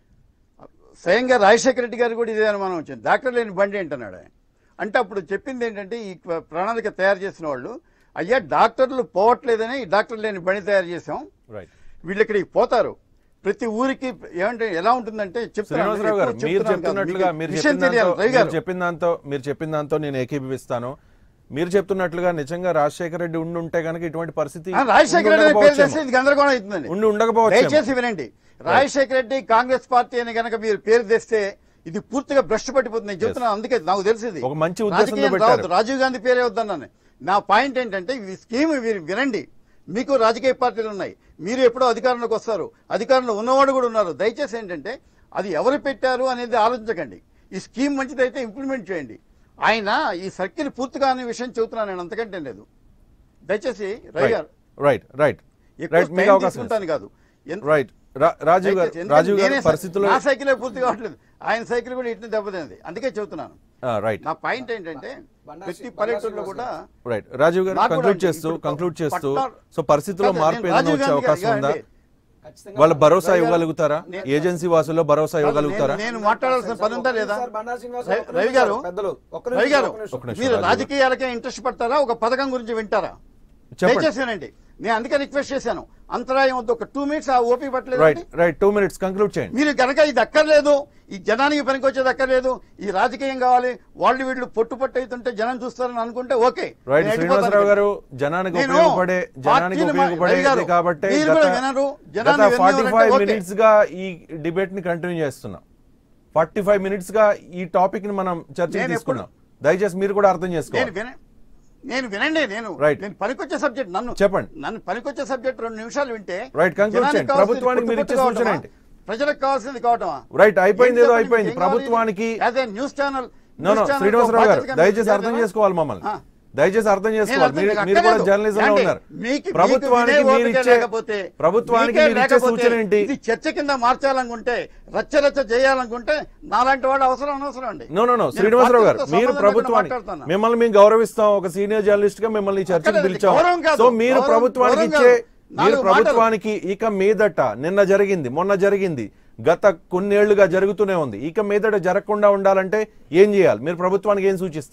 స్వయంగా రాజశేఖర రెడ్డి గారు కూడా ఇదే అనుమానం వచ్చింది డాక్టర్ లేని బండి ఏంటన్నాడు ఆయన అంటే అప్పుడు చెప్పింది ఏంటంటే ఈ ప్ర- ప్రణాళిక తయారు చేసిన వాళ్ళు అయ్యా డాక్టర్లు పోవట్లేదని ఈ డాక్టర్ లేని బండి తయారు చేసాం రైట్ వీళ్ళు ఇక్కడికి పోతారు ప్రతి ఊరికి ఏమంటే ఎలా ఉంటుందంటే చెప్తున్నాను, శ్రీనివాసరావు గారు ఎక్కువ మీరు చెప్తున్నాను కాదు. చెప్తున్నట్లుగా మీకు మీరు విషయం చెప్పిన తెలియాలి దాంతో- రవి గారు మీరు చెప్పిన దాంతో మీరు చెప్పిన దాంతో నేను ఏకీభవిస్తాను మీరు చెప్తున్నట్లుగా నిజంగా రాజశేఖర రెడ్డి ఉండి ఉంటే కనుక ఇటువంటి పరిస్థితి ఆ, రాజశేఖర ఉండి రెడ్డి పేరు ఉండకపోవచ్చేమో. చేస్తే ఇది గందరగోళం అవుతుందండి ఉండి ఉండకపోవచ్చు దయచేసి వినండి రాజశేఖర రెడ్డి కాంగ్రెస్ పార్టీ అని కనుక మీరు పేరు తెస్తే ఇది పూర్తిగా భ్రష్టు పట్టిపోతుంది నేను చెప్తున్నాను అందుకే నాకు తెలిసింది ఒక మంచి ఉద్దేశంతో పెట్టారు. రాజీవ్ గాంధీ పేరే వద్దన్నాను నా పాయింట్ ఏంటంటే ఈ స్కీమ్ మీరు వినండి మీకు రాజకీయ పార్టీలు ఉన్నాయి మీరు ఎప్పుడో అధికారంలోకి వస్తారు అధికారంలో ఉన్నవాడు కూడా ఉన్నారు దయచేసి ఏంటంటే అది ఎవరు పెట్టారు అనేది ఆలోచించకండి ఈ స్కీమ్ మంచిదైతే ఇంప్లిమెంట్ చేయండి ఆయన ఈ సర్కిల్ పూర్తిగా అనే విషయం చెబుతున్నాను నేను అంతకంటే లేదు దయచేసి రవి గారు రైట్ రైట్ ఎక్కువ రైట్ మీకు టైం అవకాశం తీసుకుంటాను కాదు ఎంత- రైట్ రా- రాజీవ్ గారు దయచేసి, ఎందుకంటే రాజీవ్ గారు నేనే పరిస్థితుల్లో నా సైకిలే పూర్తి కావట్లేదు ఆయన సైకిల్ కూడా ఇట్లా దెబ్బతింది అందుకే చెబుతున్నాను ఆ, రైట్ నా పాయింట్ ఏంటంటే ప్రతి పల్లెటూరులో కూడా రైట్ రాజీవ్ గారు నాకు కూడా కంక్లూడ్ అండి, చేస్తూ ఇప్పుడు కంక్లూడ్ చేస్తూ పట్టాలు- సో పరిస్థితుల్లో కాదు, మార్పు నేను ఏదైనా రాజీవ్ వచ్చే గాంధీ అవకాశం గారు ఉందా అండి. వాళ్ళ భరోసా రాజీవ్ గారు- ఇవ్వగలుగుతారా నేను- ఏజెన్సీ వాసుల్లో భరోసా కాదు, ఇవ్వగలుగుతారా నేను- నేను మాట్లాడాల్సిన పని ఉందా లేదా సార్, బండారు శ్రీనివాస్ రవి- ఒక్క రవి నిమిషం గారు సార్, పెద్దలు, ఒక్క రవి నిమిషం, గారు ఒక్క నిమిషం. ఒక్క నిమిషం, మీరు రాజీవ్ గారు. రాజకీయాలకే ఇంట్రెస్ట్ పడతారా ఒక పథకం గురించి వింటారా చెప్పండి. దయచేసి వినండి నేను అందుకే రిక్వెస్ట్ చేశాను అంతరాయం వద్దు ఒక టూ మినిట్స్ ఆ ఓపీ పట్టలేదు right right two minutes conclude చేయండి మీరు కనుక ఇది అక్కర్లేదు ఈ జనానికి పనికొచ్చేది అక్కర్లేదు ఈ రాజకీయం కావాలి వాళ్ళు వీళ్ళు పొట్టు పొట్టు అవుతుంటే జనం చూస్తారని అనుకుంటే ఓకే రైట్ నేను శ్రీనివాసరావు వెళ్ళిపోతాను. గారు జనానికి నేను ఉపయోగపడే జనానికి పార్టీని మా- రవి ఉపయోగపడేది గారు, కాబట్టి మీరు కూడా వినరు, జనాన్ని గత ఫార్టీ వినరు ఫైవ్ అంటే ఓకే. మినిట్స్ గా ఈ డిబేట్ ని కంటిన్యూ చేస్తున్నాం ఫార్టీ ఫైవ్ మినిట్స్ గా ఈ టాపిక్ ని మనం చర్చకి నేను తీసుకున్నాం దయచేసి మీరు కూడా అర్థం నేను చేసుకోవాలి విన నేను వినండి నేను Right. నేను పనికొచ్చే సబ్జెక్ట్ నన్ను చెప్పండి. నన్ను పనికొచ్చే సబ్జెక్ట్ రెండు నిమిషాలు వింటే Right, conclude జనానికి చేయండి. కావాల్సింది ప్రభుత్వానికి మీరు పుట్టు ఇచ్చే పుట్టు సూచన కావటమా? ఏంటి? ప్రజలకు కావాల్సింది కావటమా రైట్ అయిపోయింది ఏం ఏదో చెప్పండి, అయిపోయింది ఏం కావాలి? ప్రభుత్వానికి As a news channel no no Srinivasa Rao గారు దయచేసి అర్థం చేసుకోవాలి మమ్మల్ని ఆ. దయచేసి అర్థం చేసుకోవాలి అర్థం మీరు నాకు మీరు కూడా అక్కర్లేదు. జర్నలిజం లో ఏంటి? ఉన్నారు మీకు- ప్రభుత్వానికి మీకు వినే మీరు ఓపిక ఇచ్చే లేకపోతే, ప్రభుత్వానికి మీకే మీరు ఇచ్చే లేకపోతే, సూచన ఏంటి ఇది చర్చ కింద మార్చాలనుకుంటే రచ్చ రచ్చ చేయాలనుకుంటే నాలాంటి వాడు అవసరం అనవసరం అండి నో నో నో నేను శ్రీనివాసరావు గారు పార్టీలతో మీరు సంబంధం ప్రభుత్వానికి లేకుండా మాట్లాడుతున్నా. మిమ్మల్ని మేము గౌరవిస్తాం ఒక సీనియర్ జర్నలిస్ట్ గా మిమ్మల్ని ఈ చర్చకు అక్కర్లేదు, పిలిచాం గౌరవం కాదు. సో మీరు గౌరవం- ప్రభుత్వానికి గౌరవం ఇచ్చే కాదు. మీరు నాలుగు మాటలు. ప్రభుత్వానికి ఇక మీదట నిన్న జరిగింది మొన్న జరిగింది గత కొన్నేళ్లుగా జరుగుతూనే ఉంది ఇక మీదట జరగకుండా ఉండాలంటే ఏం చేయాలి మీరు ప్రభుత్వానికి ఏం సూచిస్తారు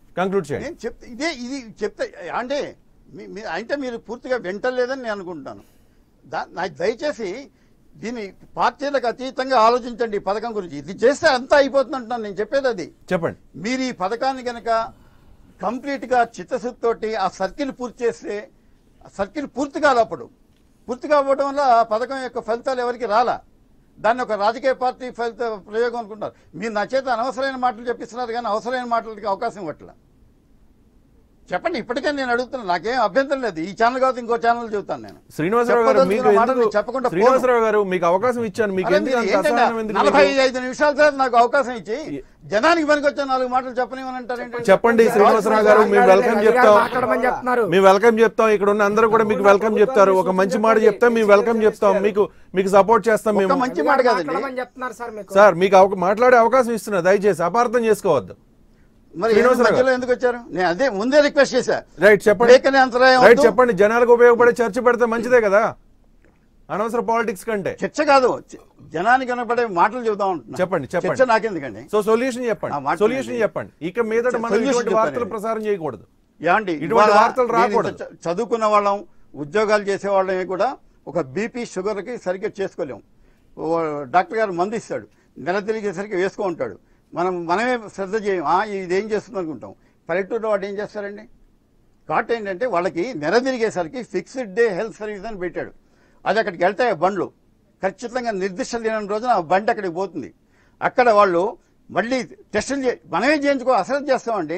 కంక్లూడ్ చేయండి నేను చెప్తే ఇదే ఇది చెప్తే అంటే మీ- మీ- అంటే మీరు పూర్తిగా వింటలేదని నేను అనుకుంటున్నాను దా నాకు దయచేసి దీన్ని పార్టీలకు అతీతంగా ఆలోచించండి ఈ పథకం గురించి ఇది చేస్తే అంతా అయిపోతుంది అంటున్నాను నేను చెప్పేది అది చెప్పండి మీరు ఈ పథకాన్ని కనుక కంప్లీట్గా చిత్తశుద్ధితోటి ఆ సర్కిల్ పూర్తి చేస్తే ఆ సర్కిల్ పూర్తి కాదు అప్పుడు పూర్తి కావడం వల్ల ఆ పథకం యొక్క ఫలితాలు ఎవరికి రాలా దాన్ని ఒక రాజకీయ పార్టీ ఫలిత ప్రయోగం అనుకుంటారు మీరు నా చేత అనవసరమైన మాటలు చెప్పిస్తున్నారు కానీ అవసరమైన మాటలకి అవకాశం ఇవ్వట్ల చెప్పండి ఇప్పటికే నేను అడుగుతున్నాను నాకేం అభ్యంతరం లేదు ఈ ఛానల్ కాదు ఇంకో ఛానల్ చెబుతాను నేను శ్రీనివాసరావు గారు మీకు చెప్పదలుచుకున్న మాటలు ఎందుకు చెప్పకుండా పోను. శ్రీనివాసరావు గారు మీకు అవకాశం ఇచ్చాను మీకు అరే ఎందుకు మీరు అంత ఏంటంటే అసహనం ఎందుకు నలభై మీకు? ఐదు నిమిషాల తర్వాత నాకు అవకాశం ఇచ్చి జనానికి పనికొచ్చే నాలుగు మాటలు చెప్పనివ్వనంటారు ఏంటంటే చెప్పండి శ్రీనివాసరావు గారు మేము వెల్కమ్ చెప్తాం మాట్లాడమని చెప్తున్నారు మేము వెల్కమ్ చెప్తాం ఇక్కడ ఉన్న అందరూ కూడా మీకు వెల్కమ్ చెప్తారు ఒక మంచి మాట చెప్తాం మేము వెల్కమ్ చెప్తాం మీకు మీకు సపోర్ట్ చేస్తాం ఒక మేము మంచి మాట కాదండి మాట్లాడమని చెప్తున్నారు సార్ మీకు సార్ మీకు అవక- మాట్లాడే అవకాశం ఇస్తున్నా దయచేసి అపార్థం చేసుకోవద్దు మరి శ్రీనివాసరావు ఎందుకు గారు. మధ్యలో ఎందుకు వచ్చారు నేను అదే ముందే రిక్వెస్ట్ చేశా రైట్ చెప్పండి లేఖని అంతరాయం రైట్ వద్దు. చెప్పండి జనాలకు ఉపయోగపడే చర్చ పెడితే మంచిదే కదా అనవసర పాలిటిక్స్ కంటే చర్చ కాదు చ- జనానికి కనపడే మాటలు చెబుదాం అంటున్నా. చెప్పండి, చెప్పండి. చర్చ నాకెందుకండి సో సొల్యూషన్ ఆ చెప్పండి మాట సొల్యూషన్ వినండి. చెప్పండి ఇక మీదట మనం Solution ఇటువంటి చెప్తాను వార్తలు నేను. ప్రసారం చేయకూడదు యాండి ఇటువంటి వార్తలు రాకూడదు. చదువుకున్న వాళ్ళం ఉద్యోగాలు చేసే వాళ్ళమే కూడా ఒక బీపీ షుగర్కి సరిగ్గా చేసుకోలేము ఓ డాక్టర్ గారు మందు ఇస్తాడు నెల తిరిగేసరికి వేసుకో ఉంటాడు మనం మనమే శ్రద్ధ చేయం "ఆ, ఇది ఏం చేస్తుంది అనుకుంటాం పల్లెటూరులో వాడు ఏం చేస్తారండి కాబట్టి ఏంటంటే వాళ్ళకి నెల తిరిగేసరికి ఫిక్స్డ్ డే హెల్త్ సర్వీస్ అని పెట్టాడు అది అక్కడికి వెళ్తాయి ఆ బండ్లు ఖచ్చితంగా నిర్దిష్ట దినం రోజున ఆ బండి అక్కడికి పోతుంది అక్కడ వాళ్ళు మళ్ళీ టెస్టులు చే మనమే చేయించుకో అసలు చేస్తామండి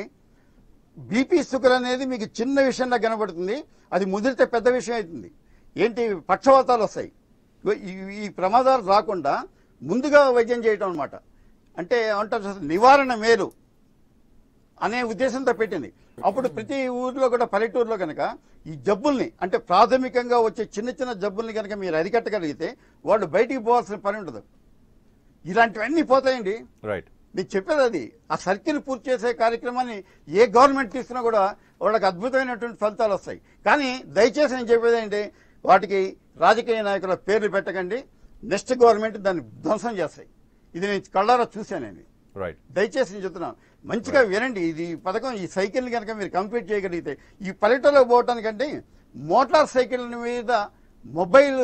బీపీ షుగర్ అనేది మీకు చిన్న విషయంలో కనబడుతుంది అది ముదిరితే పెద్ద విషయం అవుతుంది ఏంటి పక్షవాతాలు వస్తాయి ఇగో ఈ- ఈ ప్రమాదాలు రాకుండా ముందుగా వైద్యం చేయటం అనమాట అంటే ఏమంటారు అసలు నివారణ మేలు అనే ఉద్దేశంతో పెట్టింది అప్పుడు ప్రతి ఊర్లో కూడా పల్లెటూరులో కనుక ఈ జబ్బుల్ని అంటే ప్రాథమికంగా వచ్చే చిన్న చిన్న జబ్బుల్ని కనుక మీరు అరికట్టగలిగితే వాళ్ళు బయటికి పోవాల్సిన పని ఉండదు ఇలాంటివన్నీ పోతాయండి రైట్ మీకు చెప్పేది అది ఆ సర్కిల్ పూర్తి చేసే కార్యక్రమాన్ని ఏ గవర్నమెంట్ తీసుకున్నా కూడా వాళ్ళకి అద్భుతమైనటువంటి ఫలితాలు వస్తాయి కానీ దయచేసి నేను చెప్పేది ఏంటి వాటికి రాజకీయ నాయకుల పేర్లు పెట్టకండి నెక్స్ట్ గవర్నమెంట్ దాన్ని ధ్వంసం చేస్తాయి ఇది నేను కళ్ళారా చూశానండి రైట్ దయచేసి నేను చెప్తున్నాను మంచిగా వినండి ఇది ఈ పథకం ఈ సైకిల్ కనుక మీరు కంప్లీట్ చేయగలిగితే ఈ పల్లెటూరులో పోవటానికంటే మోటార్ సైకిల్ మీద మొబైల్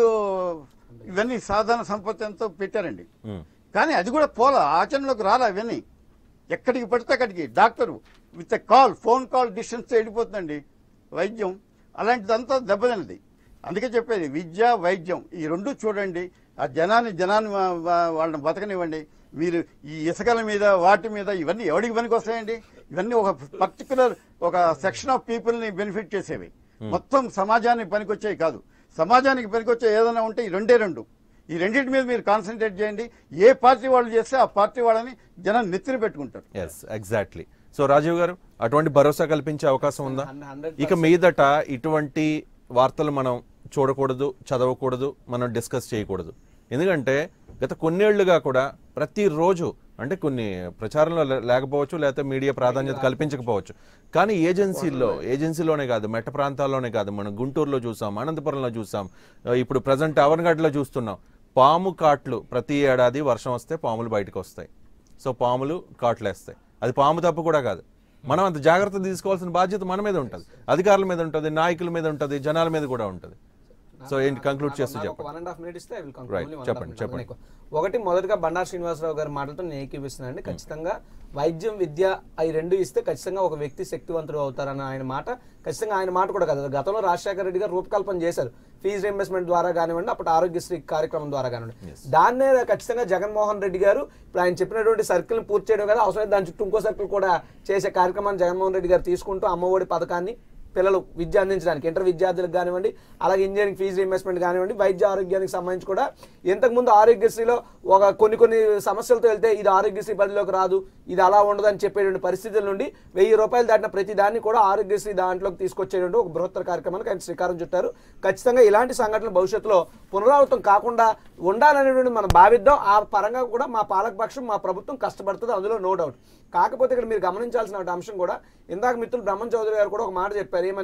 ఇవన్నీ సాధారణ సంపత్తి ఎంతో పెట్టారండి కానీ అది కూడా పోల ఆచరణలోకి రాలా అవన్నీ ఎక్కడికి పడితే అక్కడికి doctor with a call phone call distance వెళ్ళిపోతుందండి వైద్యం అలాంటిదంతా దెబ్బతిన్నది అందుకే చెప్పేది విద్య వైద్యం ఈ రెండు చూడండి ఆ జనాన్ని జనాన్ని వా- వా- వాళ్ళని బతకనివ్వండి మీరు ఈ ఇసుకల మీద వాటి మీద ఇవన్నీ ఎవరికి పనికి వస్తాయండి ఇవన్నీ ఒక పర్టికులర్ ఒక సెక్షన్ ఆఫ్ పీపుల్ని బెనిఫిట్ చేసేవి మొత్తం సమాజానికి పనికొచ్చేవి కాదు సమాజానికి పనికొచ్చే ఏదైనా ఉంటే ఈ రెండే రెండు ఈ రెండింటి మీద మీరు కాన్సన్ట్రేట్ చేయండి ఏ పార్టీ వాళ్ళు చేస్తే ఆ పార్టీ వాళ్ళని జనం నెత్తిన పెట్టుకుంటారు ఎస్ ఎగ్జాక్ట్లీ సో రాజీవ్ గారు అటువంటి భరోసా కల్పించే అవకాశం ఉందా హండ్రెడ్ ఇక మీదట ఇటువంటి వార్తలు మనం చూడకూడదు చదవకూడదు మనం డిస్కస్ చేయకూడదు ఎందుకంటే గత కొన్నేళ్లుగా కూడా ప్రతిరోజు అంటే కొన్ని ప్రచారంలో లే- లేకపోవచ్చు లేకపోతే మీడియా ప్రాధాన్యత కల్పించకపోవచ్చు కానీ ఏజెన్సీల్లో ఏజెన్సీలోనే కాదు మెట్ట ప్రాంతాల్లోనే కాదు మనం గుంటూరులో చూసాం అనంతపురంలో చూసాం ఆ, ఇప్పుడు ప్రజెంట్ అవనగడ్డలో చూస్తున్నాం పాము కాట్లు ప్రతి ఏడాది వర్షం వస్తే పాములు బయటకు వస్తాయి సో పాములు కాట్లేస్తాయి అది పాము తప్పు కూడా కాదు మనం అంత జాగ్రత్త తీసుకోవాల్సిన బాధ్యత మన మీద ఉంటుంది అధికారుల మీద ఉంటుంది నాయకుల మీద ఉంటుంది జనాల మీద కూడా ఉంటుంది సో ఏంటి కంక్లూడ్ చేస్తూ చెప్పండి వన్ అండ్ హాఫ్ మినిట్ ఇస్తే I will conclude. Right. Only one చెప్పండి, and a half minute. చెప్పండి. ఒకటి మొదటగా బండారు శ్రీనివాసరావు గారి మాటలతో నేను ఏకీపిస్తున్నాను అండి ఖచ్చితంగా వైద్యం విద్య అవి రెండు ఇస్తే ఖచ్చితంగా ఒక వ్యక్తి శక్తివంతుడు అవుతారన్న ఆయన మాట ఖచ్చితంగా ఆయన మాట కూడా కాదు గతంలో రాజశేఖర రెడ్డి గారు రూపకల్పన చేశారు ఫీజు రింబర్స్మెంట్ ద్వారా కానివ్వండి అప్పుడు ఆరోగ్యశ్రీ కార్యక్రమం ద్వారా కానివ్వండి దాన్నే ఖచ్చితంగా జగన్మోహన్ రెడ్డి గారు ఇప్పుడు ఆయన చెప్పినటువంటి సర్కిల్ పూర్తి చేయడం కదా అవసరం దాని చుట్టూ ఇంకో సర్కిల్ కూడా చేసే కార్యక్రమాన్ని జగన్మోహన్ రెడ్డి గారు తీసుకుంటూ అమ్మఒడి పథకాన్ని పిల్లలు విద్య అందించడానికి ఇంటర్ విద్యార్థులకు కానివ్వండి అలాగే ఇంజనీరింగ్ ఫీజు రీఇన్వెస్ట్మెంట్ కానివ్వండి వైద్య ఆరోగ్యానికి సంబంధించి కూడా ఇంతకుముందు ఆరోగ్యశ్రీలో ఒక కొన్ని కొన్ని సమస్యలతో వెళ్తే ఇది ఆరోగ్యశ్రీ పరిధిలోకి రాదు ఇది అలా ఉండదని చెప్పేటువంటి పరిస్థితుల నుండి వెయ్యి రూపాయలు దాటిన ప్రతి దాన్ని కూడా ఆరోగ్యశ్రీ దాంట్లోకి తీసుకొచ్చేటువంటి ఒక బృహత్తర కార్యక్రమానికి ఆయన శ్రీకారం చుట్టారు ఖచ్చితంగా ఇలాంటి సంఘటనలు భవిష్యత్తులో పునరావృతం కాకుండా ఉండాలనేటువంటి మనం భావిద్దాం ఆ పరంగా కూడా మా పాలకపక్షం మా ప్రభుత్వం కష్టపడుతుంది అందులో నో డౌట్ కాకపోతే ఇక్కడ మీరు గమనించాల్సిన అంశం కూడా ఇందాక మిత్రులు బ్రహ్మం చౌదరి గారు కూడా ఒక మాట చెప్పారు ఏమని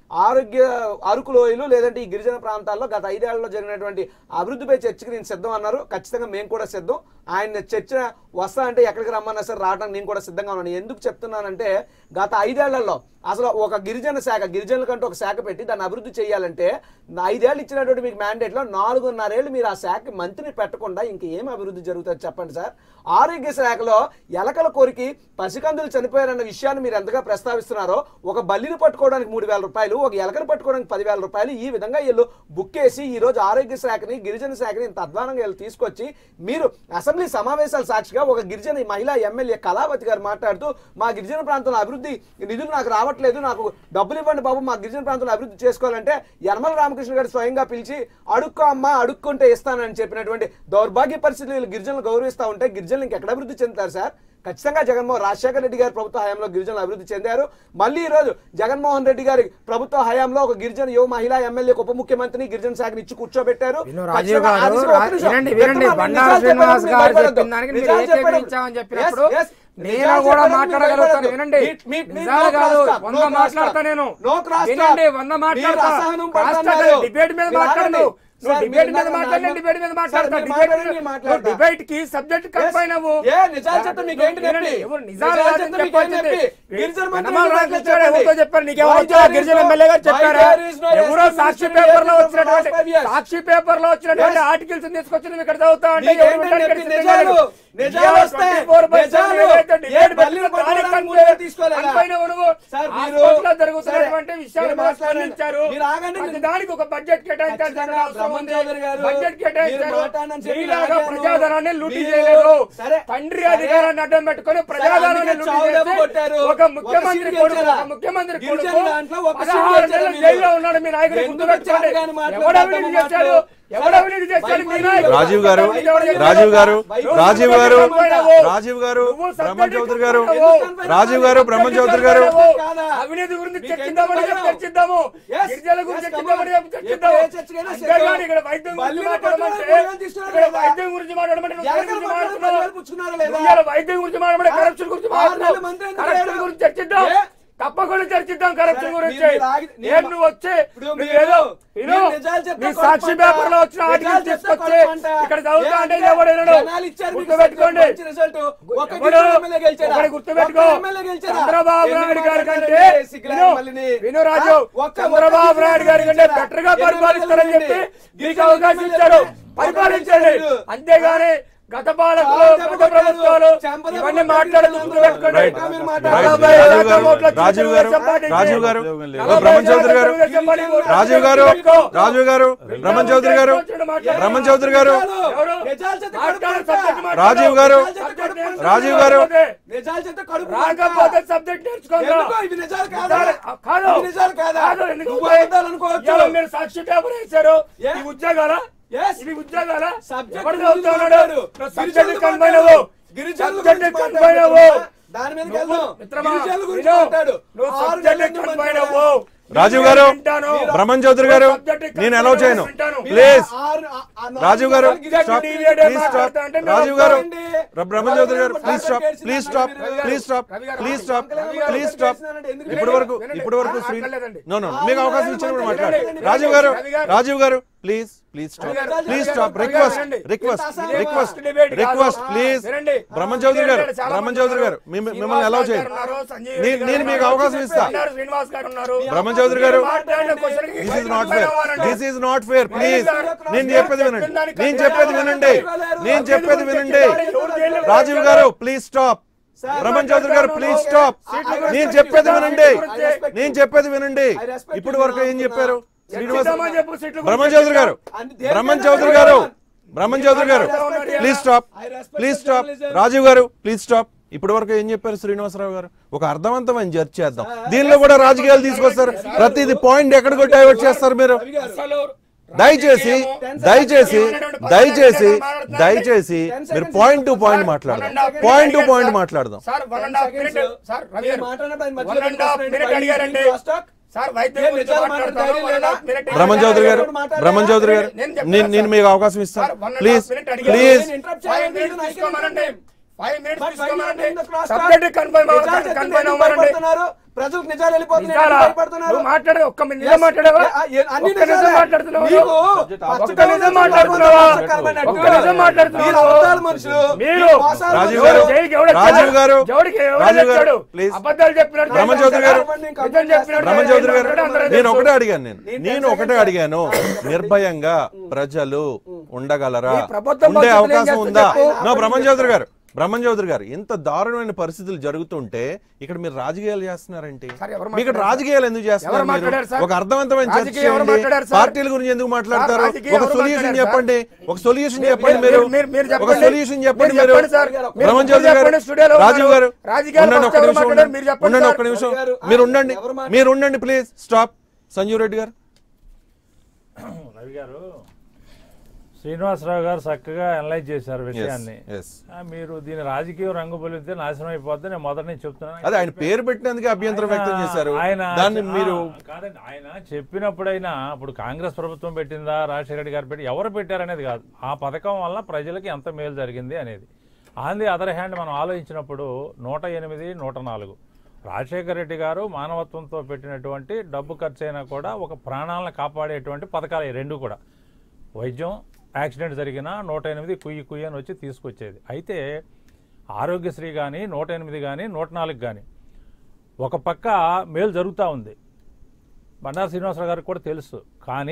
ఆరోగ్య అరకు లోయలు లేదంటే ఈ గిరిజన ప్రాంతాల్లో గత ఐదేళ్లలో జరిగినటువంటి అభివృద్ధిపై చర్చకి నేను సిద్ధం అన్నారు ఖచ్చితంగా మేము కూడా సిద్ధం ఆయన చర్చ వస్తా అంటే ఎక్కడికి రమ్మన్నా సరే రావడానికి నేను కూడా సిద్ధంగా ఉన్నాను ఎందుకు చెప్తున్నానంటే గత ఐదేళ్లలో అసలు ఒక గిరిజన శాఖ గిరిజనులకంటూ ఒక శాఖ పెట్టి దాన్ని అభివృద్ధి చేయాలంటే ఐదేళ్ళు ఇచ్చినటువంటి మీకు మ్యాండేట్లో నాలుగున్నరేళ్ళు మీరు ఆ శాఖ మంత్రిని పెట్టకుండా ఇంకేం అభివృద్ధి జరుగుతుంది చెప్పండి సార్ ఆరోగ్య శాఖలో ఎలకల కోరికి పసికందులు చనిపోయారన్న విషయాన్ని మీరు ఎంతగా ప్రస్తావిస్తున్నారో ఒక బల్లిని పట్టుకోవడానికి మూడు వేల రూపాయలు ఒక ఎలకను పట్టుకోవడానికి పదివేల రూపాయలు ఈ విధంగా వీళ్ళు బుక్ చేసి ఈ రోజు ఆరోగ్య శాఖని గిరిజన శాఖని ఇంత అధ్వానంగా వీళ్ళు తీసుకొచ్చి మీరు అసెంబ్లీ సమావేశాల సాక్షిగా ఒక గిరిజన మహిళా ఎమ్మెల్యే కళావతి గారు మాట్లాడుతూ మా గిరిజన ప్రాంతంలో అభివృద్ధి నిధులు నాకు రావట్లేదు నాకు డబ్బులు ఇవ్వండి బాబు మా గిరిజన ప్రాంతంలో అభివృద్ధి చేసుకోవాలంటే యనమల రామకృష్ణ గారు స్వయంగా పిలిచి అడుక్కో అమ్మా అడుక్కుంటే ఇస్తానని చెప్పినటువంటి దౌర్భాగ్య పరిస్థితులు వీళ్ళు గిరిజనులు గౌరవిస్తూ ఉంటే గిరిజనులు ఇంకెక్కడ అభివృద్ధి చెందుతారు సార్ ఖచ్చితంగా జగన్మోహన్ రాజశేఖర రెడ్డి గారి ప్రభుత్వ హయాంలో గిరిజనులు అభివృద్ధి చెందారు మళ్ళీ ఈ రోజు జగన్మోహన్ రెడ్డి గారి ప్రభుత్వ హయాంలో ఒక గిరిజన యువ మహిళా ఎమ్మెల్యే ఉప ముఖ్యమంత్రిని గిరిజన శాఖని ఇచ్చి కూర్చోబెట్టారు విను రాజీవ్ ఖచ్చితంగా గారు అది ఒక రా- నిమిషం. వినండి వినండి చెప్తున్నాను, బండారు నిజాలు శ్రీనివాస్ చెప్పేటప్పుడు గారు భయపడొద్దు. చెప్పిన దానికి మీరు నిజాలు ఏకీభవించామని చెప్పేటప్పుడు- చెప్పినప్పుడు Yes, yes. నేను నిజాలు కూడా చెప్పేటప్పుడు మాట్లాడగలుగుతాను భయపడొద్దు. వినండి మీ- మీ- మీ నిజాలు నో కాదు క్రాస్ టాక్, వంద నో క్రాస్ మాట్లాడతా టాక్. నేను నో క్రాస్ వినండి టాక్. వంద మీరు మాట్లాడతా అసహనం క్రాస్ టాక్ పడుతున్నారు. అంటే డిబేట్ మీద మీరు మాట్లాడు ఆగండి. నువ్వు సార్, డిబేట్ మీరు మీద నాకు మాట్లాడి నాకు- డిబేట్ మీద మాట్లాడతా సార్, మీరు డిబేట్ మాట్లాడండి, నేను మాట్లాడతా. డిబేట్ కి సబ్జెక్ట్ కన్ఫైనవు ఏ నిజాలు చెప్తే మీకు ఏంటి నొప్పి? ఎవరు నిజాలు నిజాలు కాదని చెప్తే మీకు ఏంటి చెప్పొచ్చింది. నొప్పి? గిరిజన మంత్రి యనమల మీకు రామకృష్ణ చెప్పండి. ఎవరితో చెప్పారు నీకేమో Why వచ్చా there is గిరిజన no- ఎమ్మెల్యే గారు why చెప్పారా there is no ఎవరో SC సాక్షి ministry పేపర్ లో from వచ్చినటువంటి last five years? Sakshi paper లో వచ్చినటువంటి Yes. ఆర్టికల్స్ తీసుకొచ్చి నువ్వు ఇక్కడ చదువుతా అంటే మీకు ఎవరు ఏంటంటే ఉంటారు ఇక్కడ నిజాలు, సిద్ధంగా లేరు. నిజాలు ఇవాళ వస్తాయి. 24% నిజాలు. ఏదైతే ఏ డిబేట్ బల్లిని పెట్టిందో పట్టుకోవడానికి దానికి మూడు వేలు తీసుకోలేదా? అనుకోయినావు నువ్వు. సార్, ఆ మీరు- స్పోర్ట్స్ లో జరుగుతున్నటువంటి సరే, విషయాలు మీరు బాగా మాట్లాడండి. స్పందించారు మీరు ఆగండి. ప్రతి దానికి ఒక బడ్జెట్ కేటాయించాల్సిన ఖచ్చితంగా అవసరం ఉంది. బ్రహ్మం చౌదరి గారు, బడ్జెట్ మీరు కేటాయించారు మాట్లాడనని చెప్పి మీలాగా ఆగాను. ప్రజాధనాన్ని లూటీ మీరు- చేయలేదు సరే, తండ్రి సరే. అధికారాన్ని అడ్డం పెట్టుకొని ప్రజాధనాన్ని అందుకే లూటీ చావు దెబ్బ చేసి కొట్టారు. ఒక ముఖ్యమంత్రి ఒక కొడుకు సీటు ఒక ముఖ్యమంత్రి గిరిజనుల కొడుకు దాంట్లో ఒక సీటు పదహారు గెలిచారు నెలలు మీరు. జైల్లో ఉన్నాడు మీ నాయకుడు ఎందుకు గుర్తుపెట్టుకోండి చేతగాని మాటలు ఎవడు అవినీతి మాట్లాడు? చేశాడు ఎవడు అవినీతి చేశాడు మీ నాయకుడు రాజీవ్ గారు ఎవడు రాజీవ్ గారు నువ్వు రాజీవ్ గారు సంతకం రాజీవ్ గారు నువ్వు బ్రహ్మం సంతకం చౌదరి గారు పెట్టావు. రాజీవ్ గారు బ్రహ్మం చౌదరి గారు కాదా? అవినీతి గురించి మీకు చర్చిద్దామని ఎందుకు చెప్పి భయం? చర్చిద్దాము Yes, గిరిజనుల గురించి yes, చర్చిద్దామని చెప్పి come on. చర్చిద్దాము ఎప్పుడు ఏ చర్చకైనా అంతేగాని ఇక్కడ వైద్యం గురించి బల్లిని మాట్లాడమంటే పట్టుకొని మూడు వేలు తీసుకున్నారు ఇక్కడ లేదా? వైద్యం గురించి మాట్లాడమంటే నువ్వు ఎలకలు గురించి పట్టుకొని మాట్లాడుతున్నావు పదివేలు పుచ్చుకున్నారా లేదా? నువ్వు ఇవాళ వైద్యం గురించి మాట్లాడమంటే కరప్షన్ గురించి ఆరు నెలల మాట్లాడుతున్నావు మంత్రి ఎందుకు కరప్షన్ లేరు? గురించి చర్చిద్దాం ఏ? తప్పకుండా చర్చిద్దాం కరప్షన్ సరే, గురించి మీరు- మీరు ఆగి- ఏం నేను- నువ్వు వచ్చి ఇప్పుడు నువ్వు మీరు- ఏదో విను. మీరు నిజాలు చెప్తే నీ సాక్షి కొడపంట. పేపర్ లో వచ్చిన ఆర్టికల్ నిజాలు చెప్తే తీసుకొచ్చి కొడపంట. ఇక్కడ చదువుతా ఏ అంటే అంటే ఎవడు వినడు. జనాలు ఇచ్చారు మీకు గుర్తుపెట్టుకోండి మంచి రిజల్ట్. ఒక్క ఎవడు? గిరిజన ఎమ్మెల్యే గెలిచాడా? ఒకటి గుర్తుపెట్టుకో ఒక్క ఎమ్మెల్యే గెలిచాడా? చంద్రబాబు ఎన్ని నాయుడు గారి కంటే మాట్లాడారంటే సిగ్గులేదు విను, మళ్ళీని. విను రాజు ఆ? ఒక్క- చంద్రబాబు ఒక్క నాయుడు గారి కంటే గెలిచాడా? బెటర్ గా ఎన్ని పరిపాలిస్తారని చెప్పి ఎమ్మెల్యేలు మీకు గిరిజన అవకాశం ఎమ్మెల్యేలు ఇచ్చారు ఒక్క పరిపాలించండి గెలిచాడు. అంతేగాని గత పాలకులు చాలా గత దెబ్బ ప్రభుత్వాలు చెంపదెబ్బ ఇవన్నీ కొట్టారు. మాట్లాడుతూ గుర్తుపెట్టుకోండి రైట్. మీరు రైట్. మాట్లాడాలి. రాజీవ్ గారు రాజీవ్ గారు రాజీవ్ గారు నలభై బ్రహ్మం చౌదరి గారు తెలుగుదేశం పార్టీ ఓట్లు రాజీవ్ గారు రాజీవ్ గారు బ్రహ్మం చౌదరి గారు బ్రహ్మం చౌదరి గారు ఎవరు? నిజాలు చెప్తే మాట్లాడు, కడుపు సబ్జెక్ట్ మాట్లాడు. రాజీవ్ గారు సబ్జెక్ట్ నేర్చుకో. రాజీవ్ గారు నిజాలు చెప్తే కడుపు రాకపోతే సబ్జెక్ట్ నేర్చుకోండి ఎందుకు? ఇవి నిజాలు కాదా? కాదు ఇవి నిజాలు కాదా? కాదు, ఎందుకు నువ్వు ఉంటాయి? అబద్ధాలు అనుకోవచ్చు. ఇవాళ మీరు సాక్షి పేపర్ వేశారు ఏ? ఈ ఉద్యోగాలా Yes. ఇవి ఉద్యోగాలా సబ్జెక్ట్ ఎవరు గురించి చదువుతున్నాడు మాట్లాడు. నువ్వు గిరిజనుల సబ్జెక్ట్ గురించి కన్ఫైన్ మాట్లాడు. అవ్వు గిరిజనుల సబ్జెక్ట్ గురించి కన్ఫైన్ మాట్లాడు. అవ్వు దాని మీదకి నువ్వు వెళ్దాం. మిత్రమా, గిరిజనుల గురించి విను. మాట్లాడు. నువ్వు ఆరు సబ్జెక్ట్ నెలల నుంచి కన్ఫైన్ మాట్లాడు. అవ్వు రాజీవ్ గారు వింటాను. బ్రహ్మం చౌదరి గారు నేను అలౌ చేయను ప్లీజ్ రాజీవ్ గారు స్టాప్ ప్లీజ్ స్టాప్ రాజీవ్ గారు బ్రహ్మం చౌదరి గారు please stop please stop please stop please stop please stop ఇప్పటి వరకు ఇప్పటి వరకు శ్రీ నో నో మీకు అవకాశం ఇచ్చినప్పుడు మాట్లాడు రాజీవ్ గారు రాజీవ్ గారు please please stop please stop request request request request please Brahmam Chowdary గారు బ్రహ్మం చౌదరి గారు మిమ్మ- మిమ్మల్ని అలౌ చేయను నేను- నేను మీకు అవకాశం ఇస్తా. శ్రీనివాస్ గారు ఉన్నారు బ్రహ్మ చౌదరి గారు మాట్లాడిన క్వశ్చన్కి this is not confine fair అవ్వాలండి. This is not fair please నేను చెప్పేది వినండి నేను చెప్పేది వినండి నేను చెప్పేది వినండి రాజీవ్ గారు ప్లీజ్ స్టాప్ రమణ్ చౌదరి గారు ప్లీజ్ స్టాప్ నేను చెప్పేది వినండి నేను చెప్పేది వినండి ఇప్పటి వరకు ఏం చెప్పారు శ్రీనివాస్ చర్చిద్దామని చెప్పు, సీట్లు బ్రహ్మణ్ చౌదరి గారు బ్రహ్మణ్ చౌదరి గారు బ్రహ్మణ్ చౌదరి గారు please stop please stop Rajiv గారు ప్లీజ్ స్టాప్ ఇప్పటి వరకు ఏం చెప్పారు శ్రీనివాసరావు గారు ఒక అర్థవంతమైన చర్చ చేద్దాం దీనిలో కూడా రాజకీయాలు తీసుకొస్తారు ప్రతిది పాయింట్ ఎక్కడ డైవర్ట్ చేస్తారు మీరు అసలు దయచేసి దయచేసి దయచేసి దయచేసి మీరు పాయింట్ టు పాయింట్ మాట్లాడదాం పాయింట్ టు పాయింట్ మాట్లాడదాం sir one and half minute sir Ravi గారు మాట్లాడినప్పుడు ఆయన వన్ అండ్ హాఫ్ మినిట్ అడిగారండి సార్ వైద్యం ఏం గురించి నిజాలు మాట్లాడతాను. మాట్లాడతారు one and half minute Brahman Chowdary గారు బ్రహ్మణ్ చౌదరి గారు నేను చెప్తాను నేను నేను మీకు అవకాశం ఇస్తాను sir, one and please half minute అడిగారు. ప్లీజ్ నేను interrupt ఫైవ్ చేయలేదు, మినిట్స్ నేను తీసుకోమనండి ఫైవ్ మినిట్స్ But తీసుకోమనండి why not in the cross subject talk? Confirm నిజాలు చెప్తే కన్ఫర్మ్ ఎందుకు అవ్వమనండి భయపడుతున్నారు? ప్రజలకు నిజాలు వెళ్ళిపోతున్నాయి నిజాలా? ఎందుకు భయపడుతున్నారు నువ్వు మాట్లాడే ఒక్క Yes. నిజం మాట్లాడావా ఏ, ఏ, అన్ని ఒక్క నిజం నిజాలే. మాట్లాడుతున్నావా మీకు Subject పచ్చగా ఒక్క నిజం ఉన్న మాట్లాడుతున్నావా? మోసకరమైనట్టు. ఒక్క నిజం మాట్లాడుతున్నావా? మీరు అబద్ధాల మనుషులు మీరు మీరు మోసాల రాజీవ్ మనుషులు. గారు, జైలుకి ఎవడు రాజీవ్ వచ్చాడు? గారు, జోడికి ఎవడు రాజీవ్ గారు, వచ్చాడు? please. అబద్ధాలు చెప్పినట్టు రమణ చౌదరి గారు, నిజం చెప్పినట్టు రమణ్ చౌదరి గారు అందరూ నేను తెలుసు. ఒకటే అడిగాను నేను నేను ఒకటే అడిగాను నిర్భయంగా ప్రజలు ఉండగలరా ఈ ప్రభుత్వం ఉండే భవిష్యత్తులో ఏం అవకాశం చేస్తుందో ఉందా చెప్పు. నా బ్రహ్మం చౌదరి గారు బ్రహ్మం చౌదరి గారు ఇంత దారుణమైన పరిస్థితులు జరుగుతుంటే ఇక్కడ మీరు రాజకీయాలు చేస్తున్నారంటే సార్, ఎవరు మీకు ఇక్కడ రాజకీయాలు ఎందుకు చేస్తున్నారు ఎవరు మీరు? మాట్లాడారు సార్? ఒక అర్థవంతమైన చర్చ రాజకీయం ఎవరు చేయండి మాట్లాడారు సార్? పార్టీల గురించి ఎందుకు మాట్లాడతారు రాజకీయం ఒక ఎవరు సొల్యూషన్ మాట్లాడారు చెప్పండి ఒక సొల్యూషన్ మీరు- చెప్పండి మీరు- మీరు మీరు- మీరు ఒక చెప్పండి. సొల్యూషన్ చెప్పండి మీరు మీరు చెప్పండి సార్. మీరు బ్రహ్మం మీరు చౌదరి గారు చెప్పండి, స్టూడియోలో రాజీవ్ గారు ఉన్నారు. రాజకీయాలు ఉండండి ఒక్క ఎవరు నిమిషం మాట్లాడారు? మీరు చెప్పండి ఉండండి సార్. ఒక్క నిమిషం గారు, మీరు ఆయన ఉండండి ఎవరు మాట్లాడారు? మీరు ఉండండి ప్లీజ్ స్టాప్ సంజీవ్ రెడ్డి గారు రవి గారు శ్రీనివాసరావు గారు చక్కగా అనలైజ్ చేశారు విషయాన్ని yes. ఆ, మీరు దీని రాజకీయ రంగు పొలితే నాశనం అయిపోద్ది నేను మొదటి నుంచి చెప్తున్నాను అదే ఆయన పేరు పెట్టినందుకే అభ్యంతరం వ్యక్తం ఆయన- చేశారు ఆయన దాన్ని ఆ, మీరు కాదండి ఆయన చెప్పినప్పుడైనా ఇప్పుడు కాంగ్రెస్ ప్రభుత్వం పెట్టిందా రాజశేఖర రెడ్డి గారు పెట్టి ఎవరు పెట్టారనేది కాదు ఆ పథకం వల్ల ప్రజలకి ఎంత మేలు జరిగింది అనేది ఆన్ ది అదర్ హ్యాండ్ మనం ఆలోచించినప్పుడు నూట ఎనిమిది నూట నాలుగు రాజశేఖర రెడ్డి గారు మానవత్వంతో పెట్టినటువంటి డబ్బు ఖర్చు అయినా కూడా ఒక ప్రాణాలను కాపాడేటువంటి పథకాలు ఈ రెండు కూడా వైద్యం యాక్సిడెంట్ జరిగినా నూట ఎనిమిది కుయ్యి కుయ్యి అని వచ్చి తీసుకొచ్చేది అయితే ఆరోగ్యశ్రీ కానీ నూట ఎనిమిది కానీ నూట నాలుగు కానీ ఒక పక్క మేలు జరుగుతూ ఉంది బండారు శ్రీనివాసరావు గారికి కూడా తెలుసు కానీ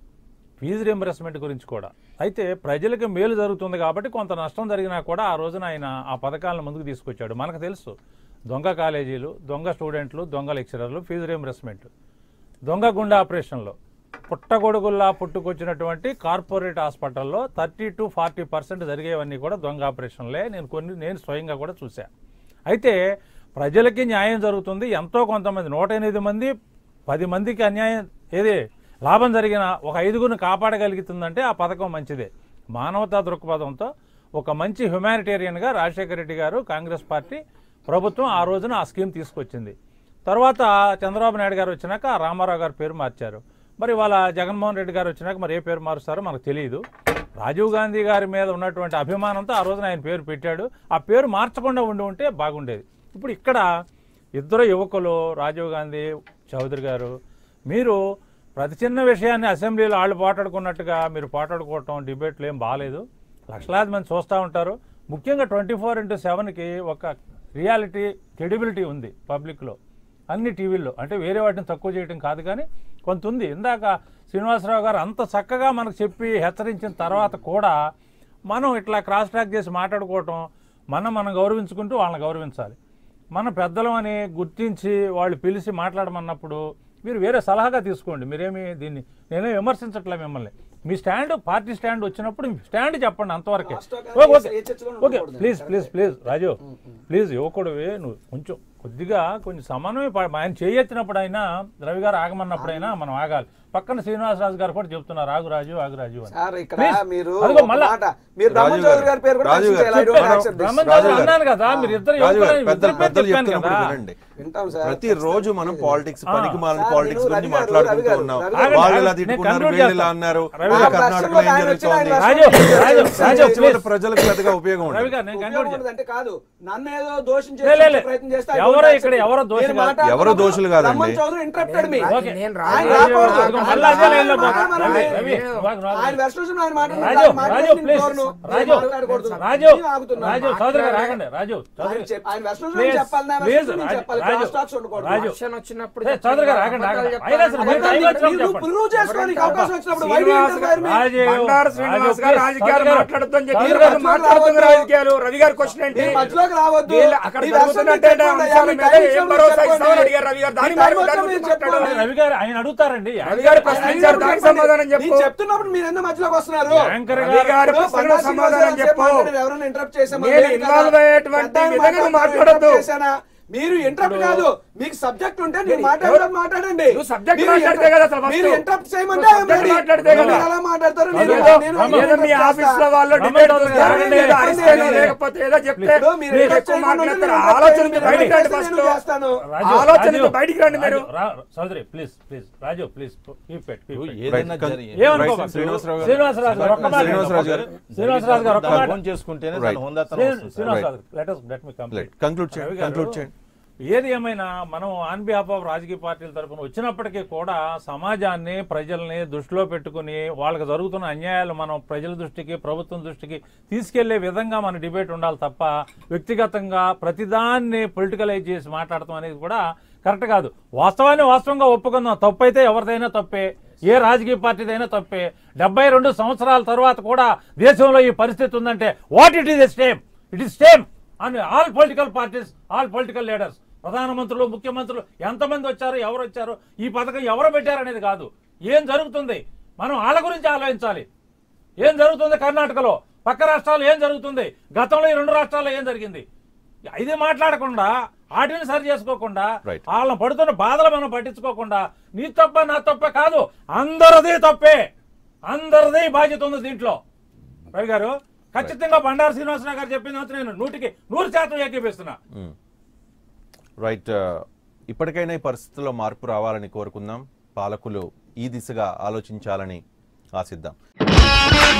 ఫీజు రియంబర్స్మెంట్ గురించి కూడా అయితే ప్రజలకు మేలు జరుగుతుంది కాబట్టి కొంత నష్టం జరిగినా కూడా ఆ రోజున ఆయన ఆ పథకాలను ముందుకు తీసుకొచ్చాడు మనకు తెలుసు దొంగ కాలేజీలు దొంగ స్టూడెంట్లు దొంగ లెక్చరర్లు ఫీజు రియంబర్స్మెంట్ దొంగ గుండె ఆపరేషన్లో పుట్టగొడుగుల్లా పుట్టుకొచ్చినటువంటి కార్పొరేట్ హాస్పిటల్లో థర్టీ టు ఫార్టీ పర్సెంట్ జరిగేవన్నీ కూడా దొంగ ఆపరేషన్లే నేను కొన్ని నేను స్వయంగా కూడా చూసా అయితే ప్రజలకి న్యాయం జరుగుతుంది ఎంతో కొంతమంది నూట ఎనిమిది మంది పది మందికి అన్యాయం ఏది లాభం జరిగిన ఒక ఐదుగురిని కాపాడగలుగుతుందంటే ఆ పథకం మంచిదే మానవతా దృక్పథంతో ఒక మంచి హ్యుమానిటేరియన్గా రాజశేఖర రెడ్డి గారు కాంగ్రెస్ పార్టీ ప్రభుత్వం ఆ రోజున ఆ స్కీమ్ తీసుకొచ్చింది తర్వాత చంద్రబాబు నాయుడు గారు వచ్చినాక రామారావు గారి పేరు మార్చారు మరి వాళ్ళ జగన్మోహన్ రెడ్డి గారు వచ్చినాక మరి ఏ పేరు మారుస్తారో మనకు తెలియదు రాజీవ్ గాంధీ గారి మీద ఉన్నటువంటి అభిమానంతో ఆ రోజున ఆయన పేరు పెట్టాడు ఆ పేరు మార్చకుండా ఉండి ఉంటే బాగుండేది ఇప్పుడు ఇక్కడ ఇద్దరు యువకులు రాజీవ్ గాంధీ చౌదరి గారు మీరు ప్రతి చిన్న విషయాన్ని అసెంబ్లీలో వాళ్ళు పోటాడుకున్నట్టుగా మీరు పోటాడుకోవటం డిబేట్లు ఏం బాగాలేదు లక్షలాది మంది చూస్తూ ఉంటారు ముఖ్యంగా ట్వంటీ ఫోర్ ఇంటూ సెవెన్కి ఒక రియాలిటీ క్రెడిబిలిటీ ఉంది పబ్లిక్లో అన్ని టీవీల్లో అంటే వేరే వాటిని తక్కువ చేయడం కాదు కానీ కొంత ఉంది ఇందాక శ్రీనివాసరావు గారు అంత చక్కగా మనకు చెప్పి హెచ్చరించిన తర్వాత కూడా మనం ఇట్లా క్రాస్ ట్రాక్ చేసి మాట్లాడుకోవటం మనం మనం గౌరవించుకుంటూ వాళ్ళని గౌరవించాలి మన పెద్దలం అని గుర్తించి వాళ్ళు పిలిచి మాట్లాడమన్నప్పుడు మీరు వేరే సలహాగా తీసుకోండి మీరేమి దీన్ని నేనే విమర్శించట్లే మిమ్మల్ని మీ స్టాండ్ పార్టీ స్టాండ్ వచ్చినప్పుడు మీ స్టాండ్ చెప్పండి అంతవరకే ఓకే ఓకే ఏ చర్చలోనూ ఓకే ఉండకూడదు. Please please please Raju please యువకుడివి నువ్వు కొంచెం కొద్దిగా కొంచెం సమన్వయం పా- ఆయన చేయెత్తినప్పుడు అయినా రవి గారు ఆగమన్నప్పుడు అయినా మనం ఆగాలి పక్కన శ్రీనివాసరాజు గారు కూడా చెప్తున్నారు ఆగు రాజు ఆగు రాజు అని సార్ ఇక్కడ Please. మీరు అదిగో ఒక మళ్ళా మాట మీరు రాజు బ్రహ్మం చౌదరి గారి పేరు కూడా రాజు mention గారు. చేయాలి. I don't చెప్పాను. accept this. బ్రహ్మం రాజు చౌదరి గారు. అన్నాను కదా మీరు ఇద్దరు రాజు గారు యువకులని పెద్దలు ఇద్దరి పేరు పెద్దలు చెప్పాను చెప్తున్నప్పుడు కదా వినండి వింటాం సార్ ప్రతి రోజు మనం పాలిటిక్స్ ఆ. పనికి మాలిన సార్, పాలిటిక్స్ నేను గురించి రవి గారు, మాట్లాడుకుంటూ రవి గారు, ఉన్నాం రవి గారు. వాళ్ళు ఇలా నేను తిట్టుకున్నారు conclude వీళ్ళు ఇలా చేస్తాను. అన్నారు రవి ఆ గారు. కర్ణాటకలో ఏం ఆయన వచ్చిన జరుగుతోంది ఆయన రాజు రాజు రాజు చర్చ వల్ల please. ప్రజలకు పెద్దగా ఉపయోగం రవి ఉండదు గారు నేను కంక్లూడ్ ఉపయోగం ఉండదు అంటే కాదు నన్ను ఏదో దోషం లే, లే, లే. చేసే ప్రయత్నం చేస్తే I ఎవరో don't ఇక్కడ accept. ఎవరో దోషి నేను కాదు. మాట్లాడుతున్నప్పుడు ఎవరో దోషులు కాదండి. Brahmam Chowdary interrupted me. Okay. నేను ఆయన రాజు రాకూడదు. అదిగో మళ్ళా అదే లైన్లో పోతా. మాట్లాడమనండి. రవి, వాగు, వాగు. ఆయన వెస్టేషన్ ఆయన మాట్లాడిన రాజు ఆయన మాట్లాడిన రాజు నేను ప్లీజ్ కోరను. రాజు నేను మాట్లాడకూడదు. రాజు నేను ఆగుతున్నాను. రాజు చౌదరి గారు ఆగండి రాజు ఆయన చౌదరి చెప్- ఆయన వెస్టేషన్ ప్లీజ్, చెప్పాలి నా ప్లీజ్, వెస్టేషన్ నేను రాజు, చెప్పాలి రాజు, క్రాస్ టాక్స్ ఉండకూడదు. రాజు. వర్షం వచ్చినప్పుడు ఏ, చౌదరి గారు ఆగండి, అబద్ధాలు ఆగండి. చెప్పాలి. అయినా సరే మీరు టైం వచ్చినప్పుడు మీరు చెప్పండి. ప్రూవ్ చేసుకోవడానికి అవకాశం వచ్చినప్పుడు why do you Srinivas interfere me? రాజు బండారు శ్రీనివాస్ గారు రాజు, రాజకీయాలు చౌదరి గారు. మాట్లాడొద్దని చెప్పి చౌదరి మీరు గారు మాట్లాడుతున్న రాజకీయాలు రవి గారు క్వశ్చన్ ఏంటి మీరు మధ్యలోకి రావద్దు. వీళ్ళు అక్కడ మీ వెస్టేషన్ జరుగుతున్నట్టే చెప్పండి. అంశాల మీ మీద టైం ఏం ఇచ్చినప్పుడు భరోసా చెప్పండి. ఇస్తామని అడిగారు రవి గారు. దాని మీ మీద టైం దాని వచ్చినప్పుడు గురించి మీరు చెప్పండి. మాట్లాడాలి. రవి గారు ఆయన అడుగుతారండి రవి గారు ప్రశ్నించారు దానికి సమాధానం చెప్పు నేను చెప్తున్నప్పుడు మీరు ఎందుకు మధ్యలోకి వస్తున్నారు యాంకర్ రవి గారు గారు ఇప్పుడు ప్రశ్నకు బండారు సమాధానం శ్రీనివాసరావు చెప్పు మాట్లాడారు, ఎవరైనా interrupt చేశామా? నేను లేదు కదా. involve అయ్యేటువంటి పెద్ద ఆయన విధంగా నువ్వు మాట్లాడుతున్నారు, మాట్లాడొద్దు. interrupt చేశానా? మీరు ఇంటరప్ట్ కాదు మీకు సబ్జెక్ట్ ఉంటే నేను మాట్లాడడం మాట్లాడండి నువ్వు subject మీరు మాట్లాడితే inter- కదా అసలు first. మీరు ఇంటరప్ట్ చేయమంటే నువ్వు I am subject ready. మాట్లాడితే కదా. మీరు ఎలా మాట్లాడతారు నేను ఏదో నేను రమ- ఏదో మీ interrupt ఆఫీస్ లో చేస్తా. వాళ్ళు రమణ డిబేట్ చౌదరి చూస్తారండి, గారు. ఏదో అరిస్తేనో నేను- లేకపోతే ఏదో చెప్తే ఇప్పుడు మీరు మీరు interrupt ఎక్కువ చేయకుండా మాట్లాడతారు నేను ఆలోచనతో interrupt బయటికి రండి చేస్తే ఫస్ట్ నేను చేస్తాను. రాజు, ఆలోచనతో రాజు, బయటికి రండి మీరు రాజు, రా- Chowdary please please Raju please keep it keep it ఏదైనా Right. జరిగి Right. శ్రీనివాసరావు గారు. శ్రీనివాసరావు గారు ఒక్క మాట శ్రీనివాసరావు గారు. శ్రీనివాసరావు గారు ఒక్క మాట ఫోన్ చేసుకుంటేనే Right. దాని హోందాతనం శ్రీ- వస్తుంది. Srinivasa Rao let us let me complete conclude చేయండి రవి గారు, కంక్లూడ్ చేయండి ఏది ఏమైనా మనం ఆన్ బిహాఫ్ ఆఫ్ రాజకీయ పార్టీల తరఫున వచ్చినప్పటికీ కూడా సమాజాన్ని ప్రజల్ని దృష్టిలో పెట్టుకుని వాళ్ళకి జరుగుతున్న అన్యాయాలు మనం ప్రజల దృష్టికి ప్రభుత్వం దృష్టికి తీసుకెళ్లే విధంగా మన డిబేట్ ఉండాలి తప్ప వ్యక్తిగతంగా ప్రతిదాన్ని పొలిటికలైజ్ చేసి మాట్లాడటం అనేది కూడా కరెక్ట్ కాదు వాస్తవాన్ని వాస్తవంగా ఒప్పుకుందాం తప్పు అయితే ఎవరిదైనా తప్పే ఏ రాజకీయ పార్టీదైనా తప్పే డెబ్బై రెండు సంవత్సరాల తర్వాత కూడా దేశంలో ఈ పరిస్థితి ఉందంటే what it is same it is same and all political parties all political leaders ప్రధానమంత్రులు ముఖ్యమంత్రులు ఎంతమంది వచ్చారు ఎవరు వచ్చారు ఈ పథకం ఎవరు పెట్టారు అనేది కాదు ఏం జరుగుతుంది మనం వాళ్ళ గురించి ఆలోచించాలి ఏం జరుగుతుంది కర్ణాటకలో పక్క రాష్ట్రాల్లో ఏం జరుగుతుంది గతంలో ఈ రెండు రాష్ట్రాల్లో ఏం జరిగింది ఇది మాట్లాడకుండా వాటిని సరి చేసుకోకుండా Right. వాళ్ళని పడుతున్న బాధలు మనం పట్టించుకోకుండా నీ తప్ప నా తప్ప కాదు అందరిది తప్పే అందరిది బాధ్యత ఉంది దీంట్లో రవి గారు ఖచ్చితంగా బండారు శ్రీనివాసరావు గారు చెప్పిన దాంతో నేను నూటికి నూరు శాతం ఏకీపిస్తున్నా రైట్ ఇప్పటికైనా ఈ పరిస్థితుల్లో మార్పు రావాలని కోరుకుందాం పాలకులు ఈ దిశగా ఆలోచించాలని ఆశిద్దాం